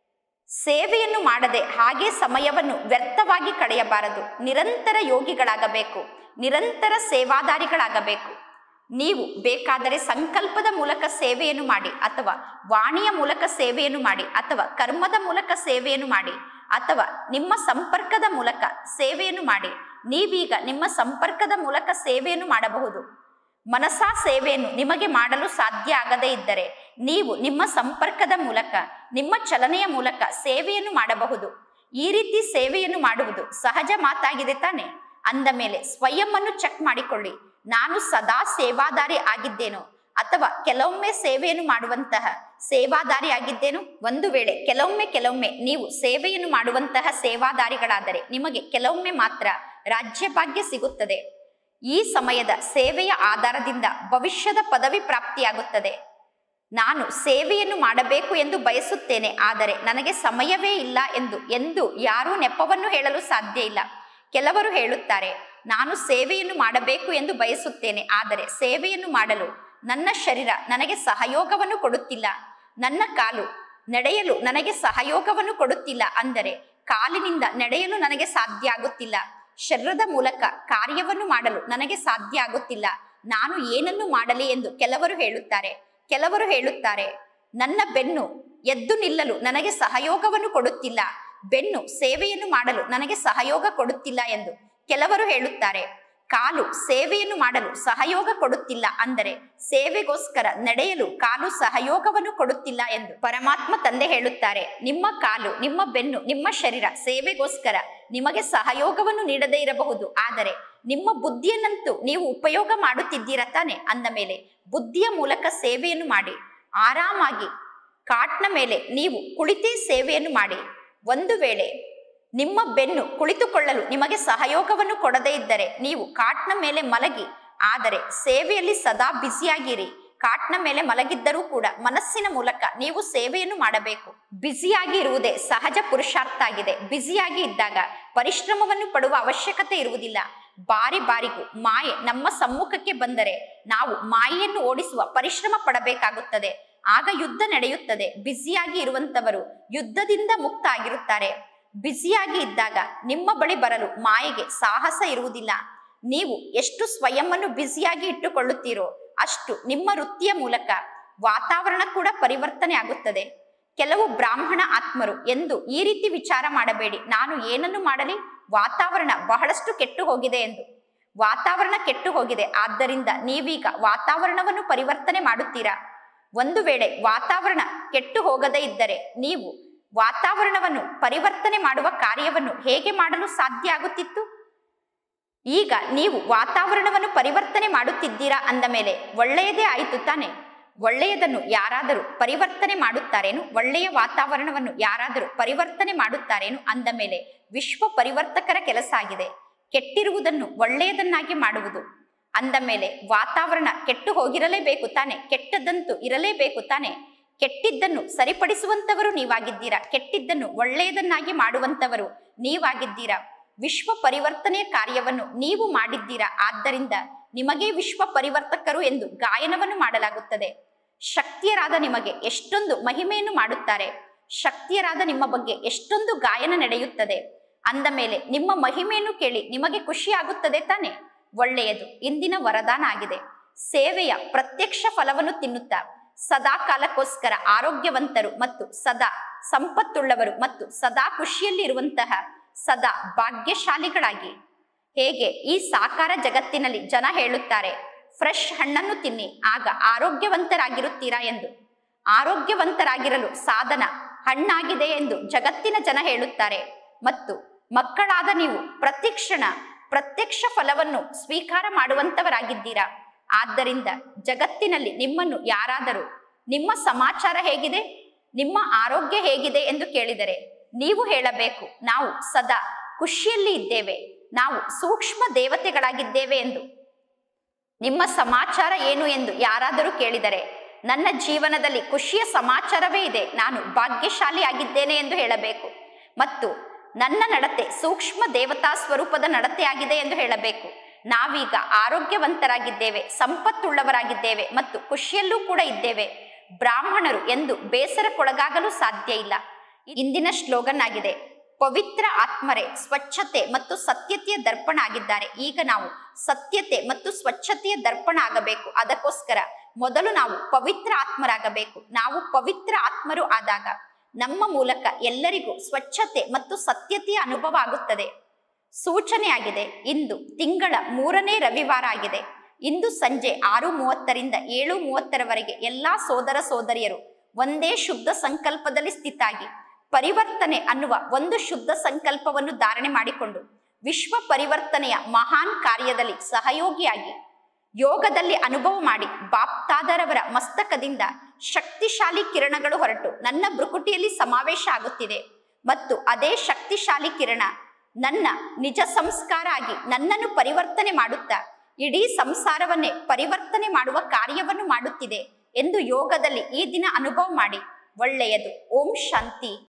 Speaker 1: ಸೇವೆಯನ್ನು ಮಾಡದೆ ಹಾಗೆ ಸಮಯವನ್ನು ವ್ಯರ್ಥವಾಗಿ ಕಳೆಯಬಾರದು ನಿರಂತರ ಯೋಗಿಗಳಾಗಬೇಕು ನಿರಂತರ ಸೇವಾದಾರಿಗಳಾಗಬೇಕು ನೀವು ಬೇಕಾದರೆ ಸಂಕಲ್ಪದ ಮೂಲಕ ಸೇವೆಯನ್ನು ಮಾಡಿ ಅಥವಾ ವಾಣಿಯ ಮೂಲಕ ಸೇವೆಯನ್ನು ಮಾಡಿ ಅಥವಾ ಕರ್ಮದ ಮೂಲಕ ಸೇವೆಯನ್ನು ಮಾಡಿ ಅಥವಾ ನಿಮ್ಮ ಸಂಪರ್ಕದ ಮೂಲಕ ಸೇವೆಯನ್ನು ಮಾಡಿ ನೀವೀಗ ನಿಮ್ಮ ಸಂಪರ್ಕದ ಮೂಲಕ ಸೇವೆಯನ್ನು ಮಾಡಬಹುದು ಮನಸಾ ಸೇವೆಯನ್ನು ನಿಮಗೆ ಮಾಡಲು ಸಾಧ್ಯ ಆಗದೇ ಇದ್ದರೆ ನೀವು ನಿಮ್ಮ ಸಂಪರ್ಕದ ಮೂಲಕ ನಿಮ್ಮ ಚಲನೆಯ ಮೂಲಕ ಸೇವೆಯನ್ನು ಮಾಡಬಹುದು ಈ ರೀತಿ ಸೇವೆಯನ್ನು ಮಾಡುವುದು ಸಹಜ ಮಾತಾಗಿದೆ ತಾನೆ ಅಂದ ಮೇಲೆ ಸ್ವಯಂವನ್ನು ಚೆಕ್ ಮಾಡಿಕೊಳ್ಳಿ ನಾನು ಸದಾ ಸೇವಾದಾರಿ ಆಗಿದ್ದೇನೋ ಅಥವಾ ಕೆಲವೊಮ್ಮೆ ಸೇವೆಯನ್ನು ಮಾಡುವಂತಹ ಸೇವಾದಾರಿ ಆಗಿದ್ದೇನು ಒಂದು ವೇಳೆ ಕೆಲವೊಮ್ಮೆ ಕೆಲವೊಮ್ಮೆ ನೀವು ಸೇವೆಯನ್ನು ಮಾಡುವಂತಹ ಸೇವಾದಾರಿಗಳಾದರೆ ನಿಮಗೆ ಕೆಲವೊಮ್ಮೆ ಮಾತ್ರ ರಾಜ್ಯ ಭಾಗ್ಯ ಸಿಗುತ್ತದೆ ಈ ಸಮಯದ ಸೇವೆಯ ಆಧಾರದಿಂದ ಭವಿಷ್ಯದ ಪದವಿ ಪ್ರಾಪ್ತಿಯಾಗುತ್ತದೆ ನಾನು ಸೇವೆಯನ್ನು ಮಾಡಬೇಕು ಎಂದು ಬಯಸುತ್ತೇನೆ ಆದರೆ ನನಗೆ ಸಮಯವೇ ಇಲ್ಲ ಎಂದು ಎಂದು ಯಾರೂ ನೆಪವನ್ನು ಹೇಳಲು ಸಾಧ್ಯ ಇಲ್ಲ ಕೆಲವರು ಹೇಳುತ್ತಾರೆ ನಾನು ಸೇವೆಯನ್ನು ಮಾಡಬೇಕು ಎಂದು ಬಯಸುತ್ತೇನೆ ಆದರೆ ಸೇವೆಯನ್ನು ಮಾಡಲು ನನ್ನ ಶರೀರ ನನಗೆ ಸಹಯೋಗವನ್ನು ಕೊಡುತ್ತಿಲ್ಲ ನನ್ನ ಕಾಲು ನಡೆಯಲು ನನಗೆ ಸಹಯೋಗವನ್ನು ಕೊಡುತ್ತಿಲ್ಲ ಅಂದರೆ ಕಾಲಿನಿಂದ ನಡೆಯಲು ನನಗೆ ಸಾಧ್ಯ ಆಗುತ್ತಿಲ್ಲ ಶರೀರದ ಮೂಲಕ ಕಾರ್ಯವನ್ನು ಮಾಡಲು ನನಗೆ ಸಾಧ್ಯ ಆಗುತ್ತಿಲ್ಲ ನಾನು ಏನನ್ನು ಮಾಡಲಿ ಎಂದು ಕೆಲವರು ಹೇಳುತ್ತಾರೆ ಕೆಲವರು ಹೇಳುತ್ತಾರೆ ನನ್ನ ಬೆನ್ನು ಎದ್ದು ನಿಲ್ಲಲು ನನಗೆ ಸಹಯೋಗವನ್ನು ಕೊಡುತ್ತಿಲ್ಲ ಬೆನ್ನು ಸೇವೆಯನ್ನು ಮಾಡಲು ನನಗೆ ಸಹಯೋಗ ಕೊಡುತ್ತಿಲ್ಲ ಎಂದು ಕೆಲವರು ಹೇಳುತ್ತಾರೆ ಕಾಲು ಸೇವೆಯನ್ನು ಮಾಡಲು ಸಹಯೋಗ ಕೊಡುತ್ತಿಲ್ಲ ಅಂದರೆ ಸೇವೆಗೋಸ್ಕರ ನಡೆಯಲು ಕಾಲು ಸಹಯೋಗವನ್ನು ಕೊಡುತ್ತಿಲ್ಲ ಎಂದು ಪರಮಾತ್ಮ ತಂದೆ ಹೇಳುತ್ತಾರೆ ನಿಮ್ಮ ಕಾಲು ನಿಮ್ಮ ಬೆನ್ನು ನಿಮ್ಮ ಶರೀರ ಸೇವೆಗೋಸ್ಕರ ನಿಮಗೆ ಸಹಯೋಗವನ್ನು ನೀಡದೇ ಇರಬಹುದು ಆದರೆ ನಿಮ್ಮ ಬುದ್ಧಿಯನ್ನಂತೂ ನೀವು ಉಪಯೋಗ ಮಾಡುತ್ತಿದ್ದೀರ ತಾನೆ ಅಂದ ಮೇಲೆ ಬುದ್ಧಿಯ ಮೂಲಕ ಸೇವೆಯನ್ನು ಮಾಡಿ ಆರಾಮಾಗಿ ಕಾಟ್ನ ಮೇಲೆ ನೀವು ಕುಳಿತೇ ಸೇವೆಯನ್ನು ಮಾಡಿ ಒಂದು ವೇಳೆ ನಿಮ್ಮ ಬೆನ್ನು ಕುಳಿತುಕೊಳ್ಳಲು ನಿಮಗೆ ಸಹಯೋಗವನ್ನು ಕೊಡದೇ ಇದ್ದರೆ ನೀವು ಕಾಟ್ನ ಮೇಲೆ ಮಲಗಿ ಆದರೆ ಸೇವೆಯಲ್ಲಿ ಸದಾ ಬ್ಯುಸಿಯಾಗಿರಿ ಕಾಟ್ನ ಮೇಲೆ ಮಲಗಿದ್ದರೂ ಕೂಡ ಮನಸ್ಸಿನ ಮೂಲಕ ನೀವು ಸೇವೆಯನ್ನು ಮಾಡಬೇಕು ಬ್ಯುಸಿಯಾಗಿ ಇರುವುದೇ ಸಹಜ ಪುರುಷಾರ್ಥ ಆಗಿದೆ ಬ್ಯುಸಿಯಾಗಿ ಇದ್ದಾಗ ಪರಿಶ್ರಮವನ್ನು ಪಡುವ ಅವಶ್ಯಕತೆ ಇರುವುದಿಲ್ಲ ಬಾರಿ ಬಾರಿಗೂ ಮಾಯೆ ನಮ್ಮ ಸಮ್ಮುಖಕ್ಕೆ ಬಂದರೆ ನಾವು ಮಾಯೆಯನ್ನು ಓಡಿಸುವ ಪರಿಶ್ರಮ ಪಡಬೇಕಾಗುತ್ತದೆ ಆಗ ಯುದ್ಧ ನಡೆಯುತ್ತದೆ ಬ್ಯುಸಿಯಾಗಿ ಇರುವಂತವರು ಯುದ್ಧದಿಂದ ಮುಕ್ತ ಆಗಿರುತ್ತಾರೆ ಬ್ಯುಸಿಯಾಗಿ ಇದ್ದಾಗ ನಿಮ್ಮ ಬಳಿ ಬರಲು ಮಾಯೆಗೆ ಸಾಹಸ ಇರುವುದಿಲ್ಲ ನೀವು ಎಷ್ಟು ಸ್ವಯಂವನ್ನು ಬ್ಯುಸಿಯಾಗಿ ಇಟ್ಟುಕೊಳ್ಳುತ್ತೀರೋ ಅಷ್ಟು ನಿಮ್ಮ ವೃತ್ತಿಯ ಮೂಲಕ ವಾತಾವರಣ ಕೂಡ ಪರಿವರ್ತನೆ ಆಗುತ್ತದೆ ಕೆಲವು ಬ್ರಾಹ್ಮಣ ಆತ್ಮರು ಎಂದು ಈ ರೀತಿ ವಿಚಾರ ಮಾಡಬೇಡಿ ನಾನು ಏನನ್ನು ಮಾಡಲಿ ವಾತಾವರಣ ಬಹಳಷ್ಟು ಕೆಟ್ಟು ಹೋಗಿದೆ ಎಂದು ವಾತಾವರಣ ಕೆಟ್ಟು ಹೋಗಿದೆ ಆದ್ದರಿಂದ ನೀವೀಗ ವಾತಾವರಣವನ್ನು ಪರಿವರ್ತನೆ ಮಾಡುತ್ತೀರಾ ಒಂದು ವೇಳೆ ವಾತಾವರಣ ಕೆಟ್ಟು ಹೋಗದೇ ಇದ್ದರೆ ನೀವು ವಾತಾವರಣವನ್ನು ಪರಿವರ್ತನೆ ಮಾಡುವ ಕಾರ್ಯವನ್ನು ಹೇಗೆ ಮಾಡಲು ಸಾಧ್ಯ ಆಗುತ್ತಿತ್ತು ಈಗ ನೀವು ವಾತಾವರಣವನ್ನು ಪರಿವರ್ತನೆ ಮಾಡುತ್ತಿದ್ದೀರಾ ಅಂದ ಮೇಲೆ ಒಳ್ಳೆಯದೇ ಆಯಿತು ತಾನೆ ಒಳ್ಳೆಯದನ್ನು ಯಾರಾದರೂ ಪರಿವರ್ತನೆ ಮಾಡುತ್ತಾರೇನು ಒಳ್ಳೆಯ ವಾತಾವರಣವನ್ನು ಯಾರಾದರೂ ಪರಿವರ್ತನೆ ಮಾಡುತ್ತಾರೇನು ಅಂದ ಮೇಲೆ ವಿಶ್ವ ಪರಿವರ್ತಕರ ಕೆಲಸ ಆಗಿದೆ ಕೆಟ್ಟಿರುವುದನ್ನು ಒಳ್ಳೆಯದನ್ನಾಗಿ ಮಾಡುವುದು ಅಂದ ಮೇಲೆ ವಾತಾವರಣ ಕೆಟ್ಟು ಹೋಗಿರಲೇಬೇಕು ತಾನೆ ಕೆಟ್ಟದ್ದಂತೂ ಇರಲೇಬೇಕು ತಾನೆ ಕೆಟ್ಟಿದ್ದನ್ನು ಸರಿಪಡಿಸುವಂತವರು ನೀವಾಗಿದ್ದೀರಾ ಕೆಟ್ಟಿದ್ದನ್ನು ಒಳ್ಳೆಯದನ್ನಾಗಿ ಮಾಡುವಂತವರು ನೀವಾಗಿದ್ದೀರಾ ವಿಶ್ವ ಪರಿವರ್ತನೆಯ ಕಾರ್ಯವನ್ನು ನೀವು ಮಾಡಿದ್ದೀರಾ ಆದ್ದರಿಂದ ನಿಮಗೆ ವಿಶ್ವ ಪರಿವರ್ತಕರು ಎಂದು ಗಾಯನವನ್ನು ಮಾಡಲಾಗುತ್ತದೆ ಶಕ್ತಿಯರಾದ ನಿಮಗೆ ಎಷ್ಟೊಂದು ಮಹಿಮೆಯನ್ನು ಮಾಡುತ್ತಾರೆ ಶಕ್ತಿಯರಾದ ನಿಮ್ಮ ಬಗ್ಗೆ ಎಷ್ಟೊಂದು ಗಾಯನ ನಡೆಯುತ್ತದೆ ಅಂದ ಮೇಲೆ ನಿಮ್ಮ ಮಹಿಮೆಯನ್ನು ಕೇಳಿ ನಿಮಗೆ ಖುಷಿಯಾಗುತ್ತದೆ ತಾನೆ ಒಳ್ಳೆಯದು ಇಂದಿನ ವರದಾನ ಆಗಿದೆ ಸೇವೆಯ ಪ್ರತ್ಯಕ್ಷ ಫಲವನ್ನು ತಿನ್ನುತ್ತಾ ಸದಾ ಕಾಲಕ್ಕೋಸ್ಕರ ಆರೋಗ್ಯವಂತರು ಮತ್ತು ಸದಾ ಸಂಪತ್ತುಳ್ಳವರು ಮತ್ತು ಸದಾ ಖುಷಿಯಲ್ಲಿ ಇರುವಂತಹ ಸದಾ ಭಾಗ್ಯಶಾಲಿಗಳಾಗಿ ಹೇಗೆ ಈ ಸಾಕಾರ ಜಗತ್ತಿನಲ್ಲಿ ಜನ ಹೇಳುತ್ತಾರೆ ಫ್ರೆಶ್ ಹಣ್ಣನ್ನು ತಿನ್ನಿ ಆಗ ಆರೋಗ್ಯವಂತರಾಗಿರುತ್ತೀರಾ ಎಂದು ಆರೋಗ್ಯವಂತರಾಗಿರಲು ಸಾಧನ ಹಣ್ಣಾಗಿದೆ ಎಂದು ಜಗತ್ತಿನ ಜನ ಹೇಳುತ್ತಾರೆ ಮತ್ತು ಮಕ್ಕಳಾದ ನೀವು ಪ್ರತಿಕ್ಷಣ ಪ್ರತ್ಯಕ್ಷ ಫಲವನ್ನು ಸ್ವೀಕಾರ ಮಾಡುವಂತವರಾಗಿದ್ದೀರಾ ಆದ್ದರಿಂದ ಜಗತ್ತಿನಲ್ಲಿ ನಿಮ್ಮನ್ನು ಯಾರಾದರೂ ನಿಮ್ಮ ಸಮಾಚಾರ ಹೇಗಿದೆ ನಿಮ್ಮ ಆರೋಗ್ಯ ಹೇಗಿದೆ ಎಂದು ಕೇಳಿದರೆ ನೀವು ಹೇಳಬೇಕು ನಾವು ಸದಾ ಖುಷಿಯಲ್ಲಿ ಇದ್ದೇವೆ ನಾವು ಸೂಕ್ಷ್ಮ ದೇವತೆಗಳಾಗಿದ್ದೇವೆ ಎಂದು ನಿಮ್ಮ ಸಮಾಚಾರ ಏನು ಎಂದು ಯಾರಾದರೂ ಕೇಳಿದರೆ ನನ್ನ ಜೀವನದಲ್ಲಿ ಖುಷಿಯ ಸಮಾಚಾರವೇ ಇದೆ ನಾನು ಭಾಗ್ಯಶಾಲಿ ಆಗಿದ್ದೇನೆ ಎಂದು ಹೇಳಬೇಕು ಮತ್ತು ನನ್ನ ನಡತೆ ಸೂಕ್ಷ್ಮ ದೇವತಾ ಸ್ವರೂಪದ ನಡತೆಯಾಗಿದೆ ಎಂದು ಹೇಳಬೇಕು ನಾವೀಗ ಆರೋಗ್ಯವಂತರಾಗಿದ್ದೇವೆ ಸಂಪತ್ತುಳ್ಳವರಾಗಿದ್ದೇವೆ ಮತ್ತು ಖುಷಿಯಲ್ಲೂ ಕೂಡ ಇದ್ದೇವೆ ಬ್ರಾಹ್ಮಣರು ಎಂದು ಬೇಸರಕ್ಕೊಳಗಾಗಲು ಸಾಧ್ಯ ಇಲ್ಲ ಇಂದಿನ ಶ್ಲೋಗನ್ ಆಗಿದೆ ಪವಿತ್ರ ಆತ್ಮರೇ ಸ್ವಚ್ಛತೆ ಮತ್ತು ಸತ್ಯತೆಯ ದರ್ಪಣ ಆಗಿದ್ದಾರೆ ಈಗ ನಾವು ಸತ್ಯತೆ ಮತ್ತು ಸ್ವಚ್ಛತೆಯ ದರ್ಪಣ ಆಗಬೇಕು ಅದಕ್ಕೋಸ್ಕರ ಮೊದಲು ನಾವು ಪವಿತ್ರ ಆತ್ಮರಾಗಬೇಕು ನಾವು ಪವಿತ್ರ ಆತ್ಮರು ಆದಾಗ ನಮ್ಮ ಮೂಲಕ ಎಲ್ಲರಿಗೂ ಸ್ವಚ್ಛತೆ ಮತ್ತು ಸತ್ಯತೆಯ ಅನುಭವ ಆಗುತ್ತದೆ ಸೂಚನೆಯಾಗಿದೆ ಇಂದು ತಿಂಗಳ ಮೂರನೇ ರವಿವಾರ ಆಗಿದೆ ಇಂದು ಸಂಜೆ ಆರು ಮೂವತ್ತರಿಂದ ಏಳು ಮೂವತ್ತರವರೆಗೆ ಎಲ್ಲಾ ಸೋದರ ಸೋದರಿಯರು ಒಂದೇ ಶುದ್ಧ ಸಂಕಲ್ಪದಲ್ಲಿ ಸ್ಥಿತಾಗಿ ಪರಿವರ್ತನೆ ಅನ್ನುವ ಒಂದು ಶುದ್ಧ ಸಂಕಲ್ಪವನ್ನು ಧಾರಣೆ ಮಾಡಿಕೊಂಡು ವಿಶ್ವ ಪರಿವರ್ತನೆಯ ಮಹಾನ್ ಕಾರ್ಯದಲ್ಲಿ ಸಹಯೋಗಿಯಾಗಿ ಯೋಗದಲ್ಲಿ ಅನುಭವ ಮಾಡಿ ಬಾಪ್ತಾದರವರ ಮಸ್ತಕದಿಂದ ಶಕ್ತಿಶಾಲಿ ಕಿರಣಗಳು ಹೊರಟು ನನ್ನ ಭ್ರುಕುಟಿಯಲ್ಲಿ ಸಮಾವೇಶ ಆಗುತ್ತಿದೆ ಮತ್ತು ಅದೇ ಶಕ್ತಿಶಾಲಿ ಕಿರಣ ನನ್ನ ನಿಜ ಸಂಸ್ಕಾರ ಆಗಿ ನನ್ನನ್ನು ಪರಿವರ್ತನೆ ಮಾಡುತ್ತಾ ಇಡೀ ಸಂಸಾರವನ್ನೇ ಪರಿವರ್ತನೆ ಮಾಡುವ ಕಾರ್ಯವನ್ನು ಮಾಡುತ್ತಿದೆ ಎಂದು ಯೋಗದಲ್ಲಿ ಈ ದಿನ ಅನುಭವ ಮಾಡಿ ಒಳ್ಳೆಯದು ಓಂ ಶಾಂತಿ